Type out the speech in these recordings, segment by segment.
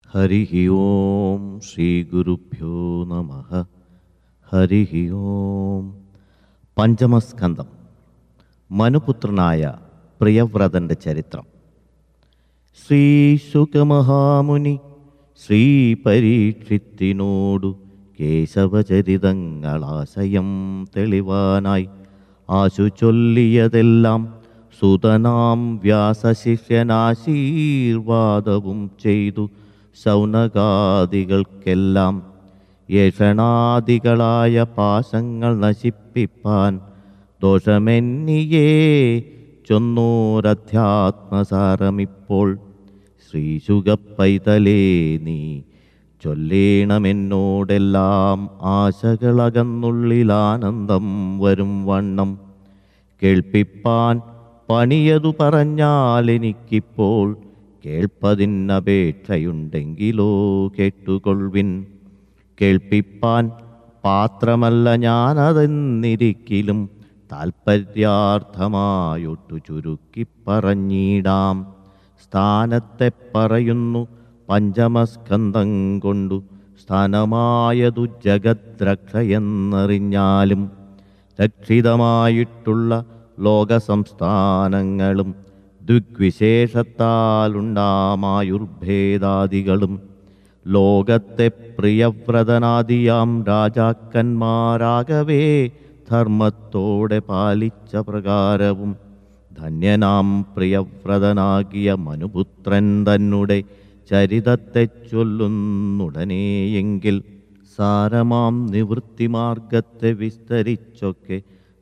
ഹരി ഓം ശ്രീ ഗുരുഭ്യോ നമ ഹരി ഓം പഞ്ചമസ്കന്ധം മനുപുത്രനായ പ്രിയവ്രതന്റെ ചരിത്രം ശ്രീ ശുകമഹാമുനി ശ്രീ പരീക്ഷിത്തിനോടു കേശവചരിതങ്ങളാശയം തെളിവാനായി ആശു ചൊല്ലിയതെല്ലാം സുതനാം വ്യാസശിഷ്യനാശീർവാദവും ചെയ്തു ശൗനകാദികൾക്കെല്ലാം യേഷണാദികളായ പാശങ്ങൾ നശിപ്പിപ്പാൻ ദോഷമെന്നിയേ ചൊന്നോരധ്യാത്മസാരമിപ്പോൾ ശ്രീശുഗപ്പൈതലേ നീ ചൊല്ലേണമെന്നോടെല്ലാം ആശകളകന്നുള്ളിലാനന്ദം വരും വണ്ണം കേൾപ്പിപ്പാൻ പണിയതു പറഞ്ഞാൽ എനിക്കിപ്പോൾ കേൾപ്പതിനപേക്ഷയുണ്ടെങ്കിലോ കേട്ടുകൊള്ളിൻ കേൾപ്പിപ്പാൻ പാത്രമല്ല ഞാനതെന്നിരിക്കിലും താൽപ്പര്യാർത്ഥമായൊട്ടു ചുരുക്കി പറഞ്ഞിടാം സ്ഥാനത്തെ പറയുന്നു പഞ്ചമസ്കന്ധം കൊണ്ടു സ്ഥാനമായതു ജഗദ്രക്ഷയെന്നറിഞ്ഞാലും രക്ഷിതമായിട്ടുള്ള ലോകസംസ്ഥാനങ്ങളും ദുഗ്വിശേഷത്താലുണ്ടാമായുർഭേദാദികളും ലോകത്തെ പ്രിയവ്രതനാദിയാം രാജാക്കന്മാരാകവേ ധർമ്മത്തോടെ പാലിച്ച പ്രകാരവും ധന്യനാം പ്രിയവ്രതനാകിയ മനുപുത്രൻ തന്നെ ചരിതത്തെ ചൊല്ലുന്നുടനെയെങ്കിൽ സാരമാം നിവൃത്തിമാർഗത്തെ വിസ്തരിച്ചൊക്കെ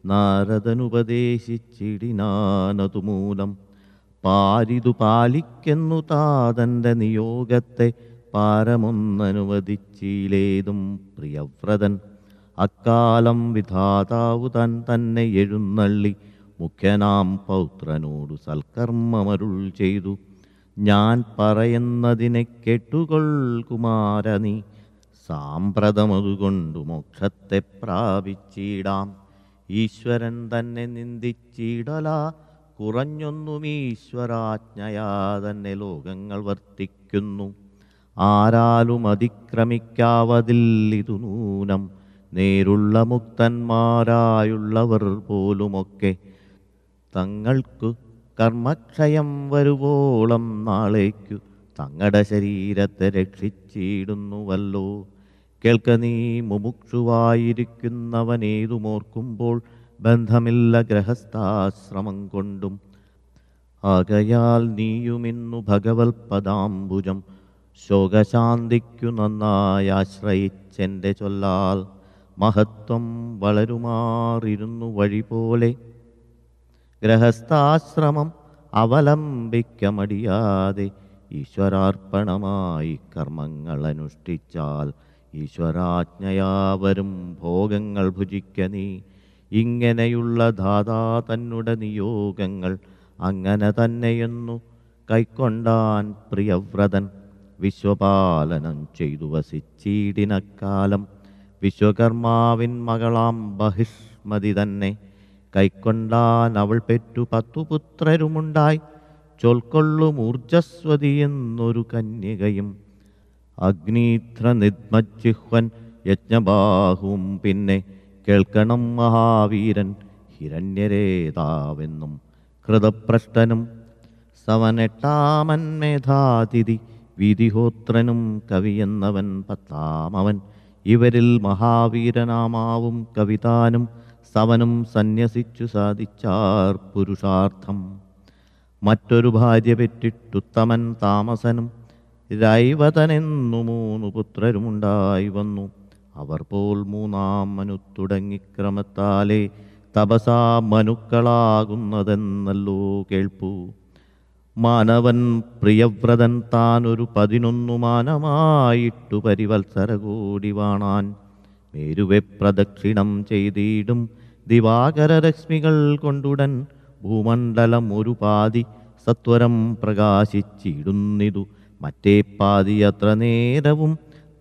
നാരദനുപദേശിച്ചിടിനാനതുമൂലം പാരിതു പാലിക്കുന്നു താതന്റെ നിയോഗത്തെ പാരമൊന്നനുവദിച്ചിലേതും പ്രിയവ്രതൻ അക്കാലം വിധാതാവു താൻ തന്നെ എഴുന്നള്ളി മുഖ്യനാം പൗത്രനോടു സൽക്കർമ്മമരുൾ ചെയ്തു ഞാൻ പറയുന്നതിനെ കേട്ടുകൊൾ കുമാര നീ സാമ്പ്രതമതുകൊണ്ടു മോക്ഷത്തെ പ്രാപിച്ചിടാം ഈശ്വരൻ തന്നെ നിന്ദിച്ചിടല കുറഞ്ഞൊന്നും ഈശ്വരാജ്ഞയാ തന്നെ ലോകങ്ങൾ വർത്തിക്കുന്നു ആരാലും അതിക്രമിക്കാവതില്ലിതു നൂനം നേരുള്ള മുക്തന്മാരായുള്ളവർ പോലുമൊക്കെ തങ്ങൾക്കു കർമ്മക്ഷയം വരുവോളം നാളേക്കു തങ്ങളുടെ ശരീരത്തെ രക്ഷിച്ചിടുന്നുവല്ലോ കേൾക്ക നീ മുമുക്ഷുവായിരിക്കുന്നവനേതുമോർക്കുമ്പോൾ ബന്ധമില്ല ഗ്രഹസ്ഥാശ്രമം കൊണ്ടും ആകയാൽ നീയുമിന്നു ഭഗവത് പദാംബുജം ശോകശാന്തിക്കു നന്നായി ആശ്രയിച്ചെൻ്റെ ചൊല്ലാൽ മഹത്വം വളരുമാറിരുന്നു വഴി പോലെ ഗ്രഹസ്ഥാശ്രമം അവലംബിക്കമടിയാതെ ഈശ്വരാർപ്പണമായി കർമ്മങ്ങൾ അനുഷ്ഠിച്ചാൽ ഈശ്വരാജ്ഞയാവരും ഭോഗങ്ങൾ ഭുജിക്ക നീ ഇങ്ങനെയുള്ള ധാതാ തന്നുടെ നിയോഗങ്ങൾ അങ്ങനെ തന്നെയെന്നു കൈക്കൊണ്ടാൻ പ്രിയവ്രതൻ വിശ്വപാലനം ചെയ്തു വസിച്ചീടിനക്കാലം വിശ്വകർമാവിൻ മകളാം ബഹിഷ്മതി തന്നെ കൈക്കൊണ്ടാൻ അവൾ പെറ്റു പത്തു പുത്രരുമുണ്ടായി ചൊൽക്കൊള്ളും ഊർജസ്വതി എന്നൊരു കന്യകയും അഗ്നീധ്ര നിദ്മജിഹ്വൻ യജ്ഞബാഹുവും പിന്നെ കേൾക്കണം മഹാവീരൻ ഹിരണ്യരേതാവെന്നും കൃതപ്രഷ്ടനും സവനെട്ടാമൻ മേധാതിഥി വിധിഹോത്രനും കവിയെന്നവൻ പത്താമവൻ ഇവരിൽ മഹാവീരനാമാവും കവിതാനും സവനും സന്യസിച്ചു സാധിച്ചാർ പുരുഷാർത്ഥം മറ്റൊരു ഭാര്യ പെറ്റിട്ടുത്തമൻ താമസനും രൈവതനെന്നു മൂന്നു പുത്രരുമുണ്ടായി വന്നു അവർ പോൽ മൂന്നാം മനു തുടങ്ങിക്രമത്താലേ തപസാ മനുക്കളാകുന്നതെന്നല്ലോ കേൾപ്പൂ മാനവൻ പ്രിയവ്രതൻ താനൊരു പതിനൊന്നു മാനമായിട്ടു പരിവത്സരകൂടി വാണാൻ മേരുവെ പ്രദക്ഷിണം ചെയ്തിടും ദിവാകരരശ്മികൾ കൊണ്ടുടൻ ഭൂമണ്ഡലം ഒരു പാതി സത്വരം പ്രകാശിച്ചിടുന്നിതു മറ്റേ പാതി അത്ര നേരവും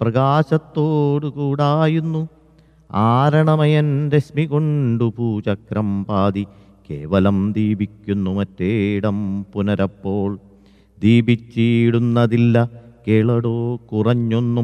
പ്രകാശത്തോടുകൂടായുന്നു ആരണമയൻ രശ്മി കൊണ്ടു ഭൂചക്രം പാതി കേവലം ദീപിക്കുന്നു മറ്റേടം പുനരപ്പോൾ ദീപിച്ചിടുന്നതില്ല കേളടോ കുറഞ്ഞൊന്നും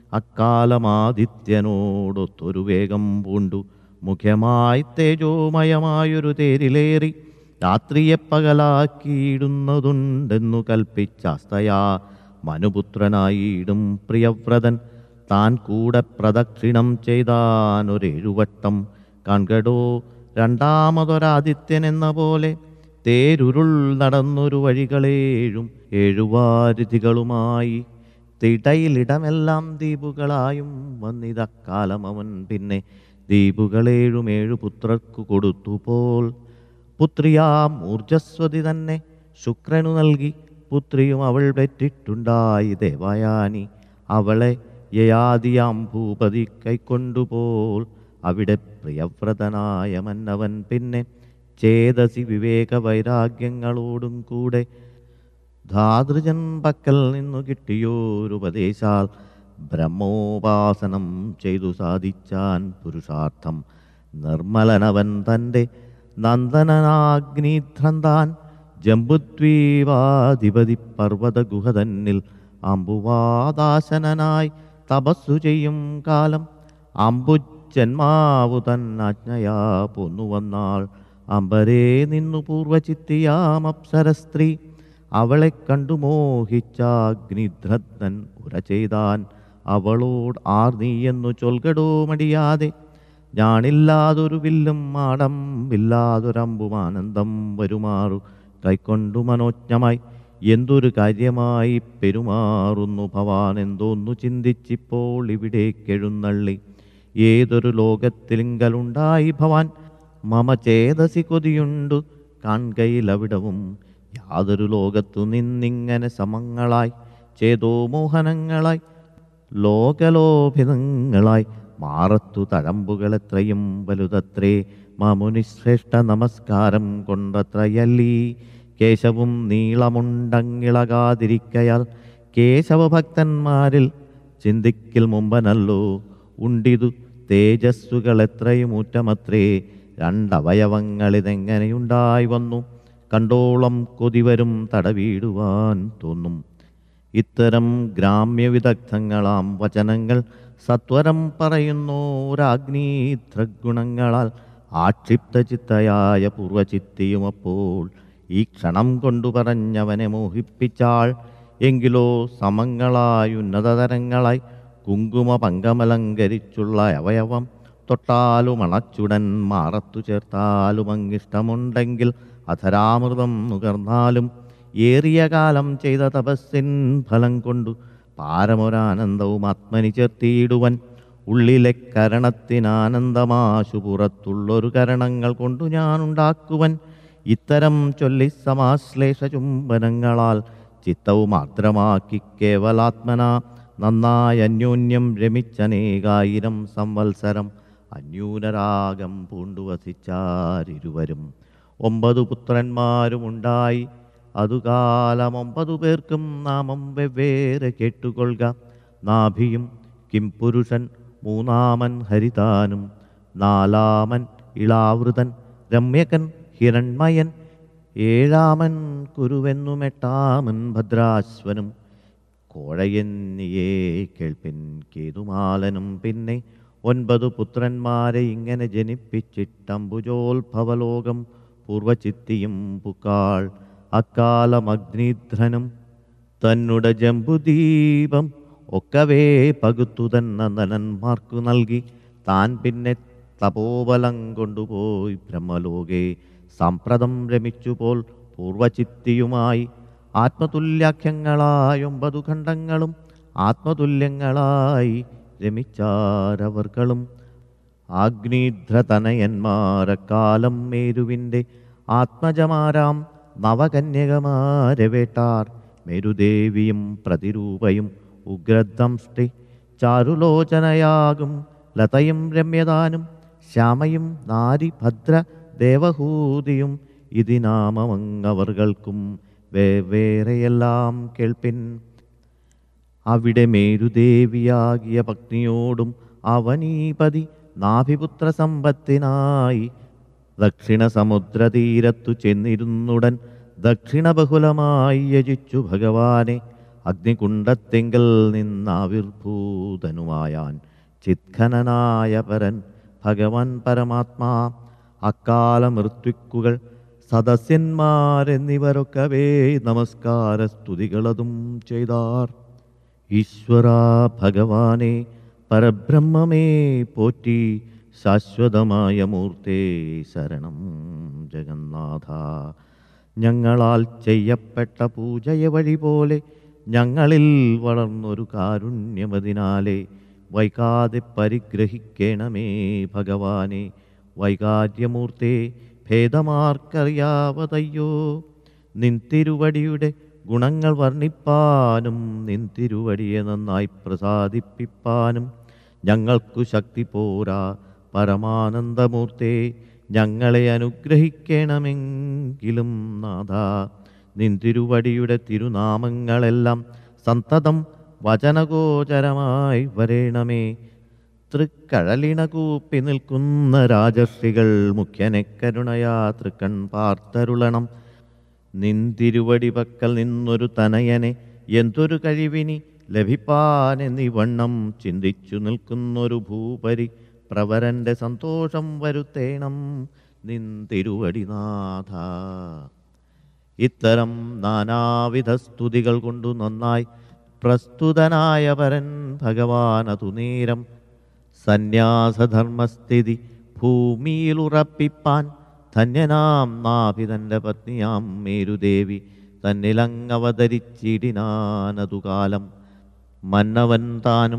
അക്കാലമാദിത്യനോടൊത്തൊരു വേഗം പൂണ്ടു മുഖ്യമായി തേജോമയമായൊരു തേരിലേറി രാത്രിയെ പകലാക്കിയിടുന്നതുണ്ടെന്നു കൽപ്പിച്ചാസ്തയാ മനുപുത്രനായിടും പ്രിയവ്രതൻ താൻ കൂടെ പ്രദക്ഷിണം ചെയ്താനൊരേഴുവട്ടം കാൺകടോ രണ്ടാമതൊരാദിത്യൻ എന്ന പോലെ തേരുരുൾ നടന്നൊരു വഴികളേഴും ഏഴുവാരുതികളുമായി തിടയിലിടമെല്ലാം ദ്വീപുകളായും വന്നിതക്കാലം അവൻ പിന്നെ ദ്വീപുകളേഴും ഏഴു പുത്രർക്കു കൊടുത്തുപോൽ പുത്രിയാം ഊർജസ്വതി തന്നെ ശുക്രനു നൽകി പുത്രിയും അവൾ പെറ്റിട്ടുണ്ടായി ദേവയാനി അവളെ യയാദിയാം ഭൂപതി കൈക്കൊണ്ടുപോൽ അവിടെ പ്രിയവ്രതനായ മന്നവൻ പിന്നെ ചേതസി വിവേക വൈരാഗ്യങ്ങളോടും കൂടെ ധാതൃജൻ പക്കൽ നിന്നു കിട്ടിയോരുപദേശാൽ ബ്രഹ്മോപാസനം ചെയ്തു സാധിച്ചാൻ പുരുഷാർത്ഥം നിർമ്മലനവൻ തൻ്റെ നന്ദനാഗ്നിധ്രന്താൻ ജമ്പുദ്വീപാധിപതി പർവ്വത ഗുഹ തന്നിൽ അമ്പുവാദാസനായി തപസ്സു ചെയ്യും കാലം അമ്പുജന്മാവു തന്നാജ്ഞയാ പോന്നുവന്നാൾ അമ്പരേ നിന്നു പൂർവചിത്തിയാം അപ്സര സ്ത്രീ അവളെ കണ്ടു മോഹിച്ചാഗ്നിധ്രദ്നൻ ഉര ചെയ്താൻ അവളോട് ആർ നീയെന്നു ചൊൽകടോ മടിയാതെ ഞാനില്ലാതൊരു വില്ലും മാടം ഇല്ലാതൊരമ്പും ആനന്ദം വരുമാറു കൈക്കൊണ്ടു മനോജ്ഞമായി എന്തൊരു കാര്യമായി പെരുമാറുന്നു ഭവാൻ എന്തോന്നു ചിന്തിച്ചിപ്പോൾ ഇവിടേക്കെഴുന്നള്ളി ഏതൊരു ലോകത്തിലിങ്കലുണ്ടായി ഭവാൻ മമ ചേതസി കൊതിയുണ്ടു കാൺകയിലവിടവും യാതൊരു ലോകത്തു നിന്നിങ്ങനെ സമങ്ങളായി ചേതോ മോഹനങ്ങളായി ലോകലോഭിതങ്ങളായി മാറത്തു തഴമ്പുകളെത്രയും വലുതത്രേ മാമുനിശ്രേഷ്ഠ നമസ്കാരം കൊണ്ടത്രയല്ലീ കേശവും നീളമുണ്ടങ്ങിളകാതിരിക്കയാൽ കേശവഭക്തന്മാരിൽ ചിന്തിക്കിൽ മുമ്പനല്ലോ ഉണ്ടിതു തേജസ്സുകൾ എത്രയും ഊറ്റമത്രേ രണ്ടവയവങ്ങളിതെങ്ങനെയുണ്ടായി വന്നു കണ്ടോളം കൊതിവരും തടവീടുവാൻ തോന്നും ഇത്തരം ഗ്രാമ്യവിദഗ്ധങ്ങളാം വചനങ്ങൾ സത്വരം പറയുന്നോരാഗ്നീത്രഗുണങ്ങളാൽ ആക്ഷിപ്തചിത്തയായ പൂർവചിത്തിയുമപ്പോൾ ഈ ക്ഷണം കൊണ്ടു പറഞ്ഞവനെ മോഹിപ്പിച്ചാൾ എങ്കിലോ സമങ്ങളായുന്നതതരങ്ങളായി കുങ്കുമ പങ്കമലങ്കരിച്ചുള്ള അവയവം തൊട്ടാലും അണച്ചുടൻ മാറത്തു ചേർത്താലും അങ്ങിഷ്ടമുണ്ടെങ്കിൽ അധരാമൃതം നുകർന്നാലും ഏറിയ കാലം ചെയ്ത തപസ്സിൻ ഫലം കൊണ്ടു പാരമൊരാനന്ദവും ആത്മനി ചേർത്തിയിടുവൻ ഉള്ളിലെ കരണത്തിനാനന്ദമാശു പുറത്തുള്ളൊരു കരണങ്ങൾ കൊണ്ടു ഞാൻ ഉണ്ടാക്കുവൻ ഇത്തരം ചൊല്ലി സമാശ്ലേഷ ചുംബനങ്ങളാൽ ചിത്തവും ആർദ്രമാക്കി കേവലാത്മന നന്നായി അന്യോന്യം രമിച്ചനേകായിരം സംവത്സരം അന്യൂനരാഗം പൂണ്ടുവസിച്ചാരിരുവരും ഒമ്പതു പുത്രന്മാരുമുണ്ടായി അതുകാലം ഒമ്പതു പേർക്കും നാമം വെവ്വേറെ കേട്ടുകൊള്ളുക നാഭിയും കിംപുരുഷൻ മൂന്നാമൻ ഹരിതാനും നാലാമൻ ഇളാവൃതൻ രമ്യകൻ ഹിരൺമയൻ ഏഴാമൻ കുരുവെന്നും എട്ടാമൻ ഭദ്രാശ്വനും കോഴയെന്നിയേ കേൾപ്പിൻ കേതുമാലനും പിന്നെ ഒൻപതു പുത്രന്മാരെ ഇങ്ങനെ ജനിപ്പിച്ചിട്ടംബുജോത്ഭവലോകം പൂർവചിത്തിയും പുക്കാൾ അക്കാലം അഗ്നിധ്രനും തന്നുടെ ജംബുദീപം ഒക്കവേ പകുത്തു തന്ന നനന്മാർക്കു നൽകി താൻ പിന്നെ തപോബലം കൊണ്ടുപോയി ബ്രഹ്മലോകെ സംപ്രദം രമിച്ചുപോൽ പൂർവചിത്തിയുമായി ആത്മതുല്യാഖ്യങ്ങളായ ഒമ്പതു ഖണ്ഡങ്ങളും ആത്മതുല്യങ്ങളായി രമിച്ചാരവർകളും ആഗ്നീധ്രതനയന്മാരക്കാലം മേരുവിൻ്റെ ആത്മജമാരാം നവകന്യകമാരെ വേട്ടാർ മേരുദേവിയും പ്രതിരൂപയും ഉഗ്രദംഷ്ടി ചാരുലോചനയാകും ലതയും രമ്യതാനും ശ്യാമയും നാരി ഭദ്ര ദേവഹൂതിയും ഇതിനാമങ്ങവർകൾക്കും വേറെയെല്ലാം കേൾപ്പിൻ അവിടെ മേരുദേവിയാകിയ പത്നിയോടും അവനീപതി നാഭിപുത്ര സമ്പത്തിനായി ദക്ഷിണ സമുദ്രതീരത്തു ചെന്നിരുന്നുടൻ ദക്ഷിണ ബഹുലമായി യജിച്ചു ഭഗവാനെ അഗ്നികുണ്ടത്തിങ്കൽ നിന്നാവിർഭൂതനുമായാൻ ചിത്ഖനനായ പരൻ ഭഗവാൻ പരമാത്മാ അക്കാല മൃത്യുക്കുകൾ സദസ്യന്മാരെന്നിവരൊക്കവേ നമസ്കാര സ്തുതികളതും ചെയ്താർ ഈശ്വര ഭഗവാനെ പരബ്രഹ്മമേ പോറ്റി ശാശ്വതമായ മൂർത്തേ ശരണം ജഗന്നാഥ ഞങ്ങളാൽ ചെയ്യപ്പെട്ട പൂജയ വഴി പോലെ ഞങ്ങളിൽ വളർന്നൊരു കാരുണ്യമതിനാലെ വൈകാതെ പരിഗ്രഹിക്കണമേ ഭഗവാനെ വൈകാര്യമൂർത്തേ ഭേദമാർക്കറിയാവതയ്യോ നിൻ തിരുവടിയുടെ ഗുണങ്ങൾ വർണ്ണിപ്പാനും നിൻ തിരുവടിയെ നന്നായി പ്രസാദിപ്പിപ്പാനും ഞങ്ങൾക്കു ശക്തി പോരാ പരമാനന്ദമൂർത്തേ ഞങ്ങളെ അനുഗ്രഹിക്കണമെങ്കിലും നാഥ നിൻ തിരുവടിയുടെ തിരുനാമങ്ങളെല്ലാം സന്തതം വചനഗോചരമായി വരേണമേ തൃക്കഴലിണ കൂപ്പി നിൽക്കുന്ന രാജർഷികൾ മുഖ്യനെ കരുണയാ തൃക്കൺ പാർത്തരുളണം നിന്തിരുവടി പക്കൽ നിന്നൊരു തനയനെ എന്തൊരു കഴിവിനി ലഭിപ്പാനെന്നിവണ്ണം ചിന്തിച്ചു നിൽക്കുന്നൊരു ഭൂപരി പ്രവരന്റെ സന്തോഷം വരുത്തേണം നിന്തിരുവടിനാഥ ഇത്തരം നാനാവിധ സ്തുതികൾ കൊണ്ടു നന്നായി പ്രസ്തുതനായ പരൻ ഭഗവാൻ അതു നേരം സന്യാസധർമ്മസ്ഥിതി ഭൂമിയിൽ ഉറപ്പിപ്പാൻ ധന്യനാം നാഭിതന്റെ പത്നിയാം മേരുദേവി തന്നിലങ്ങവതരിച്ചിടിനാനതു കാലം മന്നവൻ താനും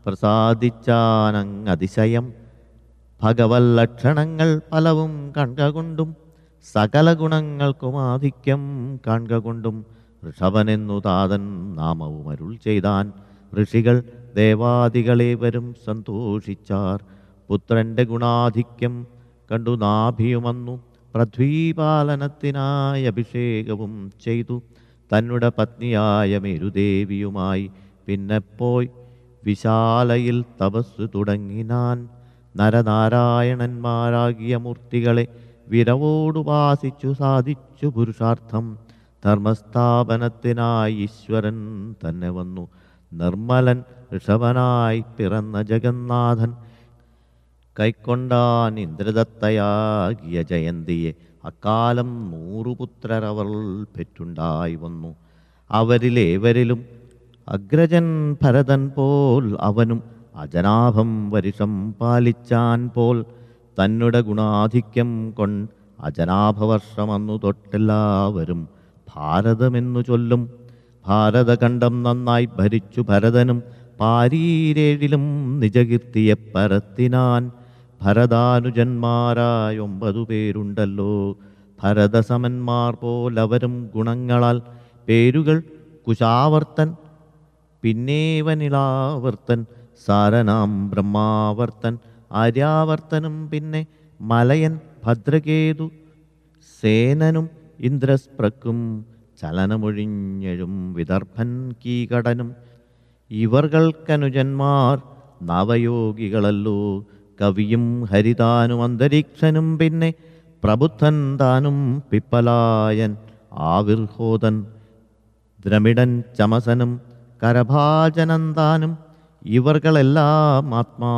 പ്രസാദിച്ചാനങ്ങതിശയം ഭഗവത് ലക്ഷണങ്ങൾ പലവും കൺകൊണ്ടും സകല ഗുണങ്ങൾക്കും ആധിക്യം കൺകൊണ്ടും ഋഷഭനെന്നു താതൻ നാമവും അരുൾ ചെയ്താൻ ഋഷികൾ ദേവാദികളേവരും സന്തോഷിച്ചാർ പുത്രന്റെ ഗുണാധിക്യം കണ്ടു നാഭിയുമന്നു പൃഥ്വീപാലനത്തിനായി അഭിഷേകവും ചെയ്തു തന്നുടെ പത്നിയായ മേരുദേവിയുമായി പിന്നെ പോയി വിശാലയിൽ തപസ് തുടങ്ങിനാൻ നരനാരായണന്മാരാകിയ മൂർത്തികളെ വിരവോടുപാസിച്ചു സാധിച്ചു പുരുഷാർത്ഥം ധർമ്മസ്ഥാപനത്തിനായി ഈശ്വരൻ തന്നെ വന്നു നിർമ്മലൻ ഋഷഭനായി പിറന്ന ജഗന്നാഥൻ കൈക്കൊണ്ടാൻ ഇന്ദ്രദത്തയാകിയ ജയന്തിയെ അക്കാലം നൂറു പുത്രരവൾ പെറ്റുണ്ടായി വന്നു അവരിലേവരിലും അഗ്രജൻ ഭരതൻ പോൽ അവനും അജനാഭം വരിഷം പാലിച്ചാൻ പോൽ തന്നുടെ ഗുണാധിക്യം കൊണ്ട് അജനാഭവർഷമന്നു തൊട്ടെല്ലാവരും ഭാരതമെന്നു ചൊല്ലും ഭാരതഖണ്ഡം നന്നായി ഭരിച്ചു ഭരതനും പാരീരേഴിലും നിജകീർത്തിയെ പരത്തിനാൻ ഭരതാനുജന്മാരായ ഒമ്പതു പേരുണ്ടല്ലോ ഭരതസമന്മാർ പോലവരും ഗുണങ്ങളാൽ പേരുകൾ കുശാവർത്തൻ പിന്നേവനിലാവർത്തൻ സാരനാം ബ്രഹ്മാവർത്തൻ ആര്യാവർത്തനും പിന്നെ മലയൻ ഭദ്രകേതു സേനനും ഇന്ദ്രസ്പ്രക്കും ചലനമൊഴിഞ്ഞഴും വിദർഭൻ കീകടനും ഇവർകൾക്കനുജന്മാർ നവയോഗികളല്ലോ കവിയും ഹരിതാനും അന്തരീക്ഷനും പിന്നെ പ്രബുദ്ധൻ താനും പിപ്പലായൻ ആവിർഹോതൻ ദ്രമിഡൻ ചമസനും കരഭാജനന്താനും ഇവർകളെല്ലാം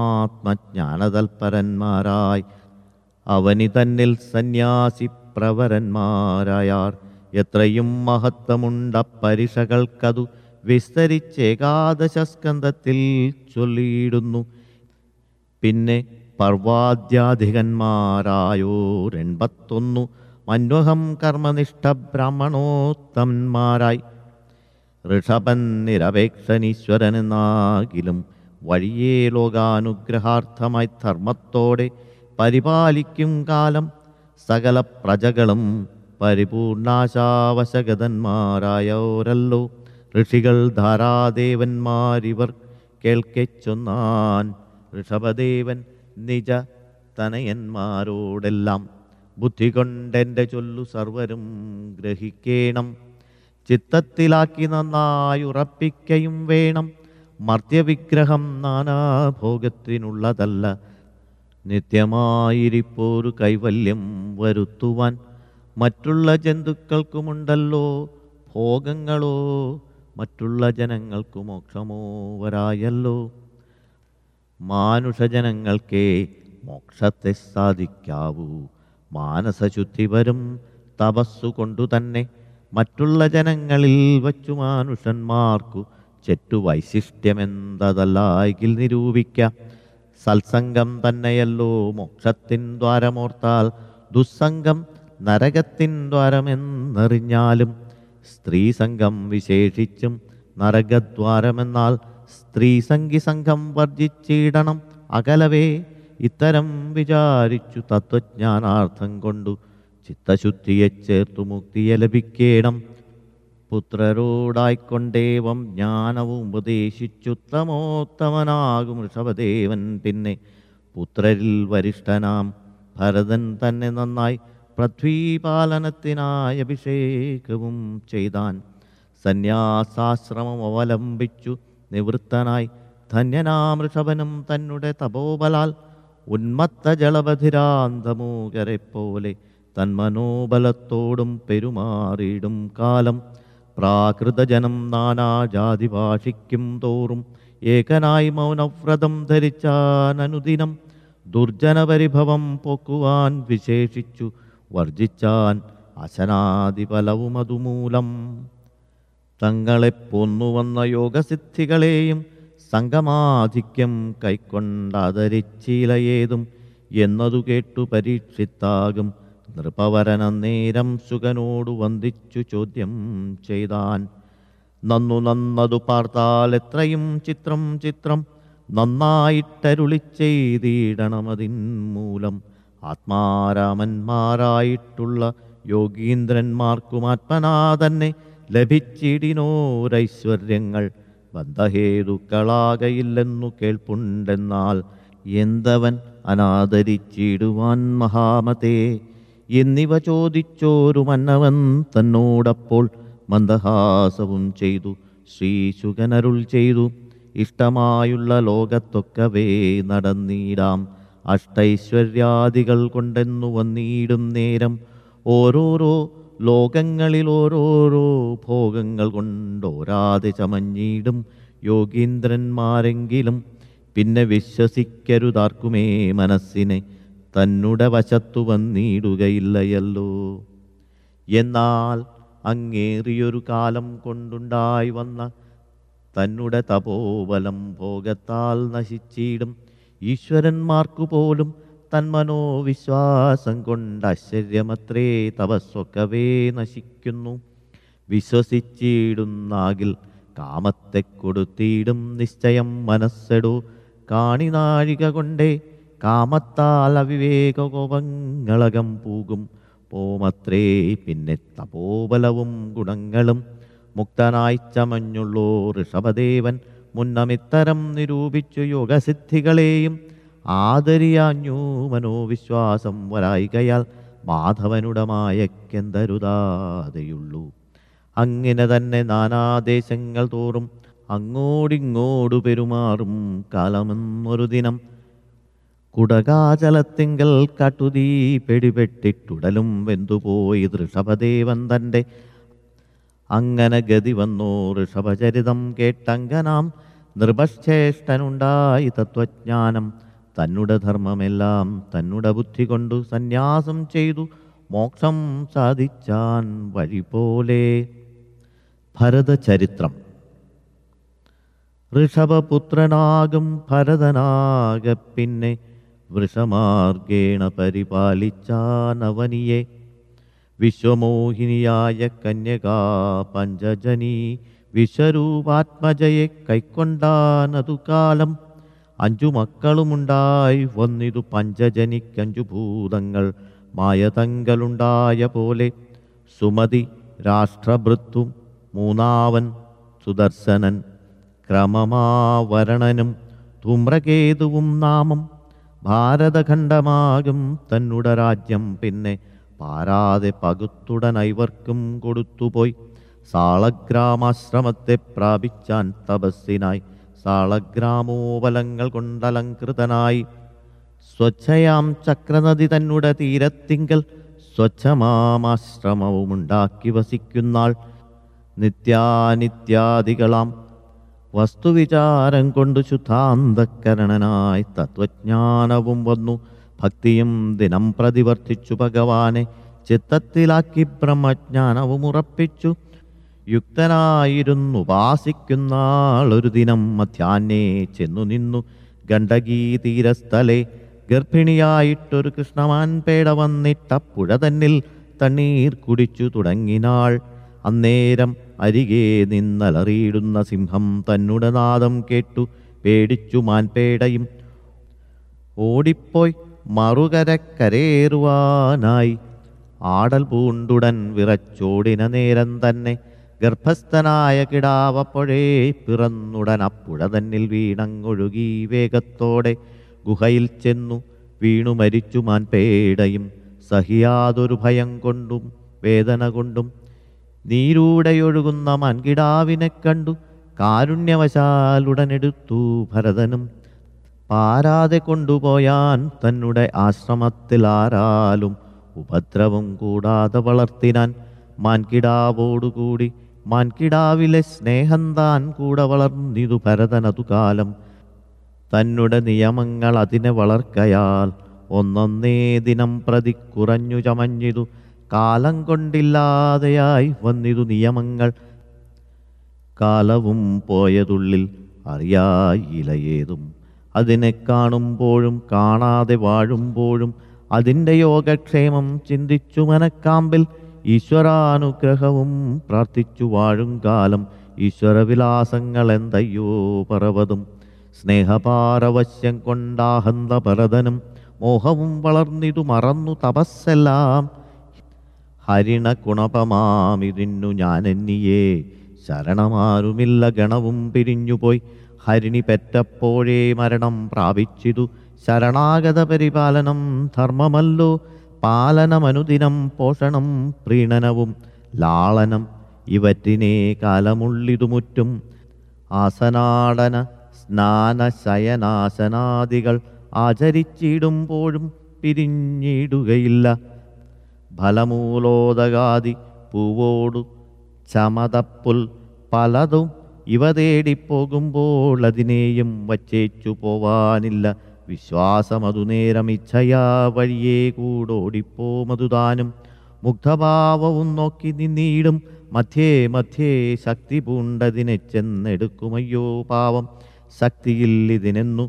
ആത്മാത്മജ്ഞാനതൽപരന്മാരായി അവനി തന്നിൽ സന്യാസി പ്രവരന്മാരായാർ എത്രയും മഹത്വമുണ്ട പരിഷകൾക്കതു വിസ്തരിച്ചേകാദശ സ്കന്ധത്തിൽ ചൊല്ലിയിടുന്നു പിന്നെ പർവാദ്യാധികന്മാരായോർ എൺപത്തൊന്നു മന്വഹം കർമ്മനിഷ്ഠ ബ്രാഹ്മണോത്തമന്മാരായി ഋഷഭൻ നിരപേക്ഷനീശ്വരനെന്നാകിലും വഴിയേ ലോകാനുഗ്രഹാർത്ഥമായി ധർമ്മത്തോടെ പരിപാലിക്കും കാലം സകല പ്രജകളും പരിപൂർണാശാവശഗതന്മാരായോരല്ലോ ഋഷികൾ ധാരാദേവന്മാരിവർ കേൾക്കെ ചൊന്നാൻ ഋഷഭദേവൻ നിജ തനയന്മാരോടെല്ലാം ബുദ്ധി കൊണ്ടെൻ്റെ ചൊല്ലു സർവരും ഗ്രഹിക്കേണം ചിത്തത്തിലാക്കി നന്നായി ഉറപ്പിക്കയും വേണം മർത്യവിഗ്രഹം നാനാഭോഗത്തിനുള്ളതല്ല നിത്യമായിരിപ്പോരു കൈവല്യം വരുത്തുവാൻ മറ്റുള്ള ജന്തുക്കൾക്കുമുണ്ടല്ലോ ഭോഗങ്ങളോ മറ്റുള്ള ജനങ്ങൾക്കു മോക്ഷമോ വരായല്ലോ മാനുഷജനങ്ങൾക്കേ മോക്ഷത്തെ സാധിക്കാവൂ മാനസശുദ്ധി വരും തപസ്സുകൊണ്ടു തന്നെ മറ്റുള്ള ജനങ്ങളിൽ വച്ചു മാനുഷന്മാർക്കു ചെറ്റു വൈശിഷ്ട്യമെന്തതല്ലായെങ്കിൽ നിരൂപിക്ക സത്സംഗം തന്നെയല്ലോ മോക്ഷത്തിൻ ദ്വാരമോർത്താൽ ദുസ്സംഗം നരകത്തിൻ ദ്വാരമെന്നറിഞ്ഞാലും സ്ത്രീസംഗം വിശേഷിച്ചും നരകദ്വാരമെന്നാൽ സ്ത്രീസംഗി സംഘം വർജിച്ചിടണം അകലവേ ഇത്തരം വിചാരിച്ചു തത്വജ്ഞാനാർത്ഥം കൊണ്ടു ചിത്തശുദ്ധിയെ ചേർത്തു മുക്തിയെ ലഭിക്കേണം പുത്രരോടായിക്കൊണ്ടേവം ജ്ഞാനവും ഉപദേശിച്ചുത്തമോത്തമനാകും ഋഷഭദേവൻ പിന്നെ പുത്രരിൽ വരിഷ്ഠനാം ഭരതൻ തന്നെ നന്നായി പൃഥ്വീപാലനത്തിനായി അഭിഷേകവും ചെയ്താൻ സന്യാസാശ്രമം അവലംബിച്ചു നിവൃത്തനായി ധന്യനാം ഋഷഭനും തന്നെ തപോബലാൽ ഉന്മത്ത ജളബധിരാന്തമൂകരെ പോലെ തന്മനോബലത്തോടും പെരുമാറിയിടും കാലം പ്രാകൃതജനം നാനാജാതി ഭാഷിക്കും തോറും ഏകനായി മൗനവ്രതം ധരിച്ചാൻ അനുദിനം ദുർജനപരിഭവം പൊക്കുവാൻ വിശേഷിച്ചു വർജിച്ചാൻ അശനാദിഫലവും അതുമൂലം തങ്ങളെ പോന്നുവന്ന യോഗസിദ്ധികളെയും സംഗമാധിക്യം കൈക്കൊണ്ടാദരിച്ചിലയേതും എന്നതു കേട്ടു പരീക്ഷിത്താകും നൃപവരനന്നേരം സുഖനോടു വന്ദിച്ചു ചോദ്യം ചെയ്താൻ നന്നു നന്നതു പാർത്താൽ എത്രയും ചിത്രം ചിത്രം നന്നായിട്ടരുളി ചെയ്തിടണമതിൻ മൂലം ആത്മാരാമന്മാരായിട്ടുള്ള യോഗീന്ദ്രന്മാർക്കും ആത്മനാ തന്നെ ലഭിച്ചിടിനോരൈശ്വര്യങ്ങൾ ബന്ധഹേതുക്കളാകയില്ലെന്നു കേൾപ്പുണ്ടെന്നാൽ എന്തവൻ അനാദരിച്ചിടുവാൻ മഹാമതേ എന്നിവ ചോദിച്ചോരു മന്നവൻ തന്നോടപ്പോൾ മന്ദഹാസവും ചെയ്തു ശ്രീശുകനരുൾ ചെയ്തു ഇഷ്ടമായുള്ള ലോകത്തൊക്കവേ നടന്നിടാം അഷ്ടൈശ്വര്യാദികൾ കൊണ്ടെന്നു വന്നിടും നേരം ഓരോരോ ലോകങ്ങളിൽ ഓരോരോ ഭോഗങ്ങൾ കൊണ്ടോരാതെ ചമഞ്ഞിടും യോഗീന്ദ്രന്മാരെങ്കിലും പിന്നെ വിശ്വസിക്കരുതാർക്കുമേ മനസ്സിനെ തന്നുടെ വശത്തു വന്നിടുകയില്ലയല്ലോ എന്നാൽ അങ്ങേറിയൊരു കാലം കൊണ്ടുണ്ടായി വന്ന തന്നുടെ തപോബലം ഭോഗത്താൽ നശിച്ചിടും ഈശ്വരന്മാർക്കു പോലും തന്മനോവിശ്വാസം കൊണ്ട് ആശ്ചര്യമത്രേ തപസ്വക്കവേ നശിക്കുന്നു വിശ്വസിച്ചിടുന്നാകിൽ കാമത്തെ കൊടുത്തിടും നിശ്ചയം മനസ്സെടു കാണിനാഴിക കൊണ്ടേ കാമത്താൽ അവിവേകകോപങ്ങളകം പൂകും പോമത്രേ പിന്നെ തപോബലവും ഗുണങ്ങളും മുക്തനായി ചമഞ്ഞുള്ളോ ഋഷഭദേവൻ മുന്നമിത്തരം നിരൂപിച്ചു യോഗസിദ്ധികളെയും ആദരിയാഞ്ഞു മനോവിശ്വാസം വരായികയാൽ മാധവനുടമായക്കെന്തരുതാതെയുള്ളൂ അങ്ങനെ തന്നെ നാനാദേശങ്ങൾ തോറും അങ്ങോടിങ്ങോടു പെരുമാറും കാലമെന്നൊരു ദിനം കുടകാചലത്തിങ്കൽ കട്ടുതീ പെടിപെട്ടിട്ടുടലും വെന്തുപോയി ഋഷഭദേവൻ തൻ്റെ അങ്ങനെ ഗതി വന്നോ ഋഷഭചരിതം കേട്ടങ്കനാം നൃപശ്രേഷ്ഠനുണ്ടായി തത്വജ്ഞാനം തന്നുടെ ധർമ്മമെല്ലാം തന്നുടെ ബുദ്ധി കൊണ്ടു സന്യാസം ചെയ്തു മോക്ഷം സാധിച്ചാൻ വഴി പോലെ ഭരതചരിത്രം ഋഷഭപുത്രനാകും ഭരതനാകെ പിന്നെ വൃഷമാർഗേണ പരിപാലിച്ചാനവനിയെ വിശ്വമോഹിനിയായ കന്യകാ പഞ്ചജനി വിശ്വരൂപാത്മജയെ കൈക്കൊണ്ടാനതു കാലം അഞ്ചു മക്കളുമുണ്ടായി വന്നിതു പഞ്ചജനിക്കഞ്ചു ഭൂതങ്ങൾ മായതങ്കലുണ്ടായ പോലെ സുമതി രാഷ്ട്രഭൃത്തും മൂന്നാവൻ സുദർശനൻ ക്രമമാവരണനും ധൂമ്രകേതുവും നാമം ഭാരതഖണ്ഡമാകും തന്നുട രാജ്യം പിന്നെ പാരാതെ പകുത്തുടനൈവർക്കും കൊടുത്തുപോയി സാളഗ്രാമാശ്രമത്തെ പ്രാപിച്ചാൻ തപസ്സിനായി സാളഗ്രാമോപലങ്ങൾ കൊണ്ടലങ്കൃതനായി സ്വച്ഛയാം ചക്രനദി തന്നുടെ തീരത്തിങ്കൽ സ്വച്ഛമാമാശ്രമവുമുണ്ടാക്കി വസിക്കുന്നാൾ നിത്യാനിത്യാദികളാം വസ്തുവിചാരം കൊണ്ട് ശുദ്ധാന്തക്കരണനായി തത്വജ്ഞാനവും വന്നു ഭക്തിയും ദിനം പ്രതിവർത്തിച്ചു ഭഗവാനെ ചിത്തത്തിലാക്കി ബ്രഹ്മജ്ഞാനവും ഉറപ്പിച്ചു യുക്തനായിരുന്നു ഉപാസിക്കുന്നാളൊരു ദിനം മധ്യാഹ്നേ ചെന്നു നിന്നു ഗണ്ഡകീ തീരസ്ഥലെ ഗർഭിണിയായിട്ടൊരു കൃഷ്ണമാൻ പേട വന്നിട്ട പുഴ തന്നിൽ തണ്ണീർ കുടിച്ചു തുടങ്ങിനാൾ അന്നേരം അരികെ നിന്നലറിയിടുന്ന സിംഹം തന്നുടെ നാദം കേട്ടു പേടിച്ചു മാൻപേടയും ഓടിപ്പോയി മറുകരക്കരേറുവാനായി ആടൽ പൂണ്ടുടൻ വിറച്ചോടിന നേരം തന്നെ ഗർഭസ്ഥനായ കിടാവപ്പോഴേ പിറന്നുടൻ അപ്പുഴ തന്നിൽ വീണങ്ങൊഴുകി വേഗത്തോടെ ഗുഹയിൽ ചെന്നു വീണു മരിച്ചു മാൻപേടയും സഹിയാതൊരു ഭയം കൊണ്ടും വേദന കൊണ്ടും നീരൂടെയൊഴുകുന്ന മൻകിടാവിനെ കണ്ടു കാരുണ്യവശാലുടനെടുത്തു ഭരതനും പാരാതെ കൊണ്ടുപോയാൻ തന്നുടെ ആശ്രമത്തിൽ ആരാലും ഉപദ്രവം കൂടാതെ വളർത്തിനാൻ മാൻകിടാവോടുകൂടി മാൻകിടാവിലെ സ്നേഹം താൻ കൂടെ വളർന്നിതു ഭരതനതു കാലം തന്നുടെ നിയമങ്ങൾ അതിനെ വളർക്കയാൽ ഒന്നൊന്നേ ദിനം പ്രതി കുറഞ്ഞു ചമഞ്ഞിതു കാലം കൊണ്ടില്ലാതെയായി വന്നിതു നിയമങ്ങൾ കാലവും പോയതുള്ളിൽ അറിയായിലയേതും അതിനെ കാണുമ്പോഴും കാണാതെ വാഴുമ്പോഴും അതിൻ്റെ യോഗക്ഷേമം ചിന്തിച്ചു മനക്കാമ്പിൽ ഈശ്വരാനുഗ്രഹവും പ്രാർത്ഥിച്ചു വാഴും കാലം ഈശ്വരവിലാസങ്ങൾ എന്തയ്യോ പറവതും സ്നേഹപാരവശ്യം കൊണ്ടാഹന്ത ഭരതനും മോഹവും വളർന്നിതു മറന്നു തപസ്സെല്ലാം ഹരിണ ഗുണപമാമിതിന്നു ഞാനെന്നിയേ ശരണമാരുമില്ല ഗണവും പിരിഞ്ഞുപോയി ഹരിണി പെറ്റപ്പോഴേ മരണം പ്രാപിച്ചിതു ശരണാഗത പരിപാലനം ധർമ്മമല്ലോ പാലനമനുദിനം പോഷണം പ്രീണനവും ലാളനം ഇവറ്റിനെ കാലമുള്ളിതുമുറ്റും ആസനാടന സ്നാന ശയനാശനാദികൾ ആചരിച്ചിടുമ്പോഴും പിരിഞ്ഞിടുകയില്ല ഫലമൂലോദകാതി പൂവോടു ചമതപ്പുൽ പലതും ഇവ തേടിപ്പോകുമ്പോൾ അതിനെയും വച്ചേച്ചു പോവാനില്ല വിശ്വാസമതു നേരം ഇച്ഛയാ വഴിയേ കൂടോടിപ്പോമതുതാനും മുഗ്ധഭാവവും നോക്കി നിന്നീടും മധ്യേ മധ്യേ ശക്തി പൂണ്ടതിനെ ചെന്നെടുക്കുമയ്യോ പാവം ശക്തിയിൽ ഇതിനെന്നു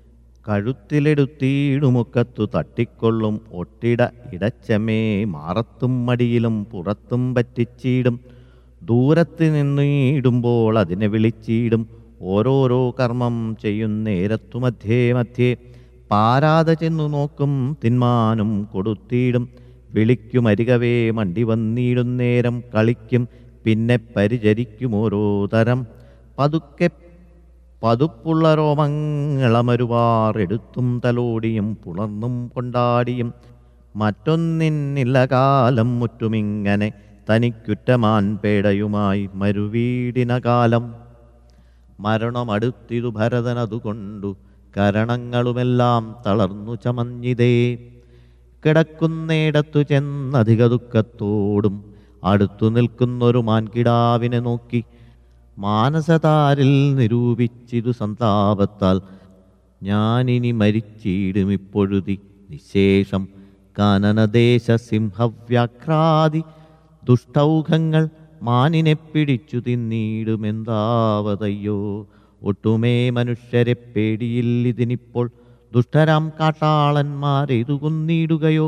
കഴുത്തിലെടുത്തീടുമുക്കത്തു തട്ടിക്കൊള്ളും ഒട്ടിട ഇടച്ചമേ മാറത്തും മടിയിലും പുറത്തും പറ്റിച്ചീടും ദൂരത്ത് നിന്നീടുമ്പോൾ അതിനെ വിളിച്ചീടും ഓരോരോ കർമ്മം ചെയ്യുന്നേരത്തു മധ്യേ മധ്യേ പാരാതെ ചെന്നു നോക്കും തിന്മാനും കൊടുത്തീടും വിളിക്കുമരികവേ മണ്ടി വന്നിടും നേരം കളിക്കും പിന്നെ പരിചരിക്കും ഓരോ തരം പതുക്കെ പതുപ്പുള്ള രോമങ്ങളമരുവാർ എടുത്തും തലോടിയും പുണർന്നും കൊണ്ടാടിയും മറ്റൊന്നിന്നില്ല കാലം മുറ്റുമിങ്ങനെ തനിക്കുറ്റമാൻ പേടയുമായി മരുവീടിന കാലം മരണമടുത്തിതു ഭരതനതുകൊണ്ടു കരണങ്ങളുമെല്ലാം തളർന്നു ചമഞ്ഞിതേ കിടക്കുന്നിടത്തു ചെന്നധിക ദുഃഖത്തോടും അടുത്തു നിൽക്കുന്നൊരു മാൻകിടാവിനെ നോക്കി മാനസതാരിൽ നിരൂപിച്ചിതു സന്താപത്താൽ ഞാനിനി മരിച്ചിടും ഇപ്പൊഴുതി നിശേഷം കാനനദേശ സിംഹവ്യാഘ്രാതി ദുഷ്ടൗഘങ്ങൾ മാനിനെ പിടിച്ചു തിന്നിടുമെന്താവതയ്യോ ഒട്ടുമേ മനുഷ്യരെ പേടിയില്ലിതിനിപ്പോൾ ദുഷ്ടരാം കാട്ടാളന്മാരിതു കൊന്നിടുകയോ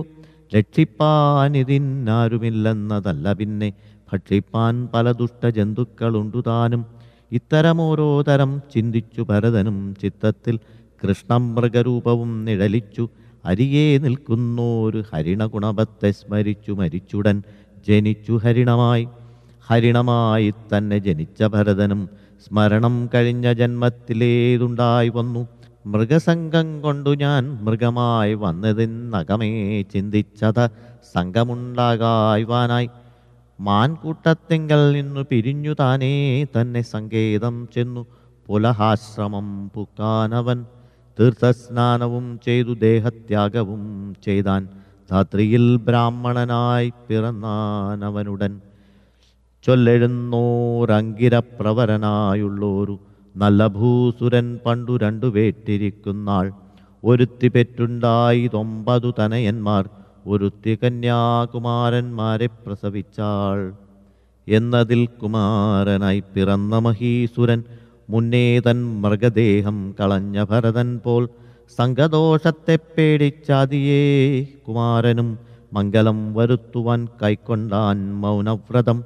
രക്ഷിപ്പാനിതിന്നാരുമില്ലെന്നതല്ല പിന്നെ ഭക്ഷിപ്പാൻ പല ദുഷ്ടജന്തുക്കളുണ്ടു താനും ഇത്തരമോരോ തരം ചിന്തിച്ചു ഭരതനും ചിത്തത്തിൽ കൃഷ്ണം മൃഗരൂപവും നിഴലിച്ചു അരികെ നിൽക്കുന്നോരു ഹരിണഗുണപത്തെ സ്മരിച്ചു മരിച്ചുടൻ ജനിച്ചു ഹരിണമായി ഹരിണമായി തന്നെ ജനിച്ച ഭരതനും സ്മരണം കഴിഞ്ഞ ജന്മത്തിലേതുണ്ടായി വന്നു മൃഗസംഘം കൊണ്ടു ഞാൻ മൃഗമായി വന്നതിന്നകമേ ചിന്തിച്ചത് സംഘമുണ്ടാകായ്വാനായി മാൻകൂട്ടത്തിങ്കൽ നിന്നു പിരിഞ്ഞു താനേ തന്നെ സങ്കേതം ചെന്നു പുലഹാശ്രമം പുക്കാനവൻ തീർത്ഥസ്നാനവും ചെയ്തു ദേഹത്യാഗവും ചെയ്താൻ ധാത്രിയിൽ ബ്രാഹ്മണനായി പിറന്നാനവനുടൻ ചൊല്ലെഴുന്നോരങ്കിരപ്രവരനായുള്ളോരു നല്ല ഭൂസുരൻ പണ്ടു രണ്ടു വേട്ടിരിക്കുന്നാൾ ഒരുത്തി പെറ്റുണ്ടായിതൊമ്പതു തനയന്മാർ ഒരുത്തി കന്യാകുമാരന്മാരെ പ്രസവിച്ചാൾ എന്നതിൽ കുമാരനായി പിറന്ന മഹീസുരൻ മുന്നേ തൻ മൃഗദേഹം കളഞ്ഞ ഭരതൻ പോൽ സംഘദോഷത്തെ പേടിച്ചാതിയേ കുമാരനും മംഗളം വരുത്തുവാൻ കൈക്കൊണ്ടാൻ മൗനവ്രതം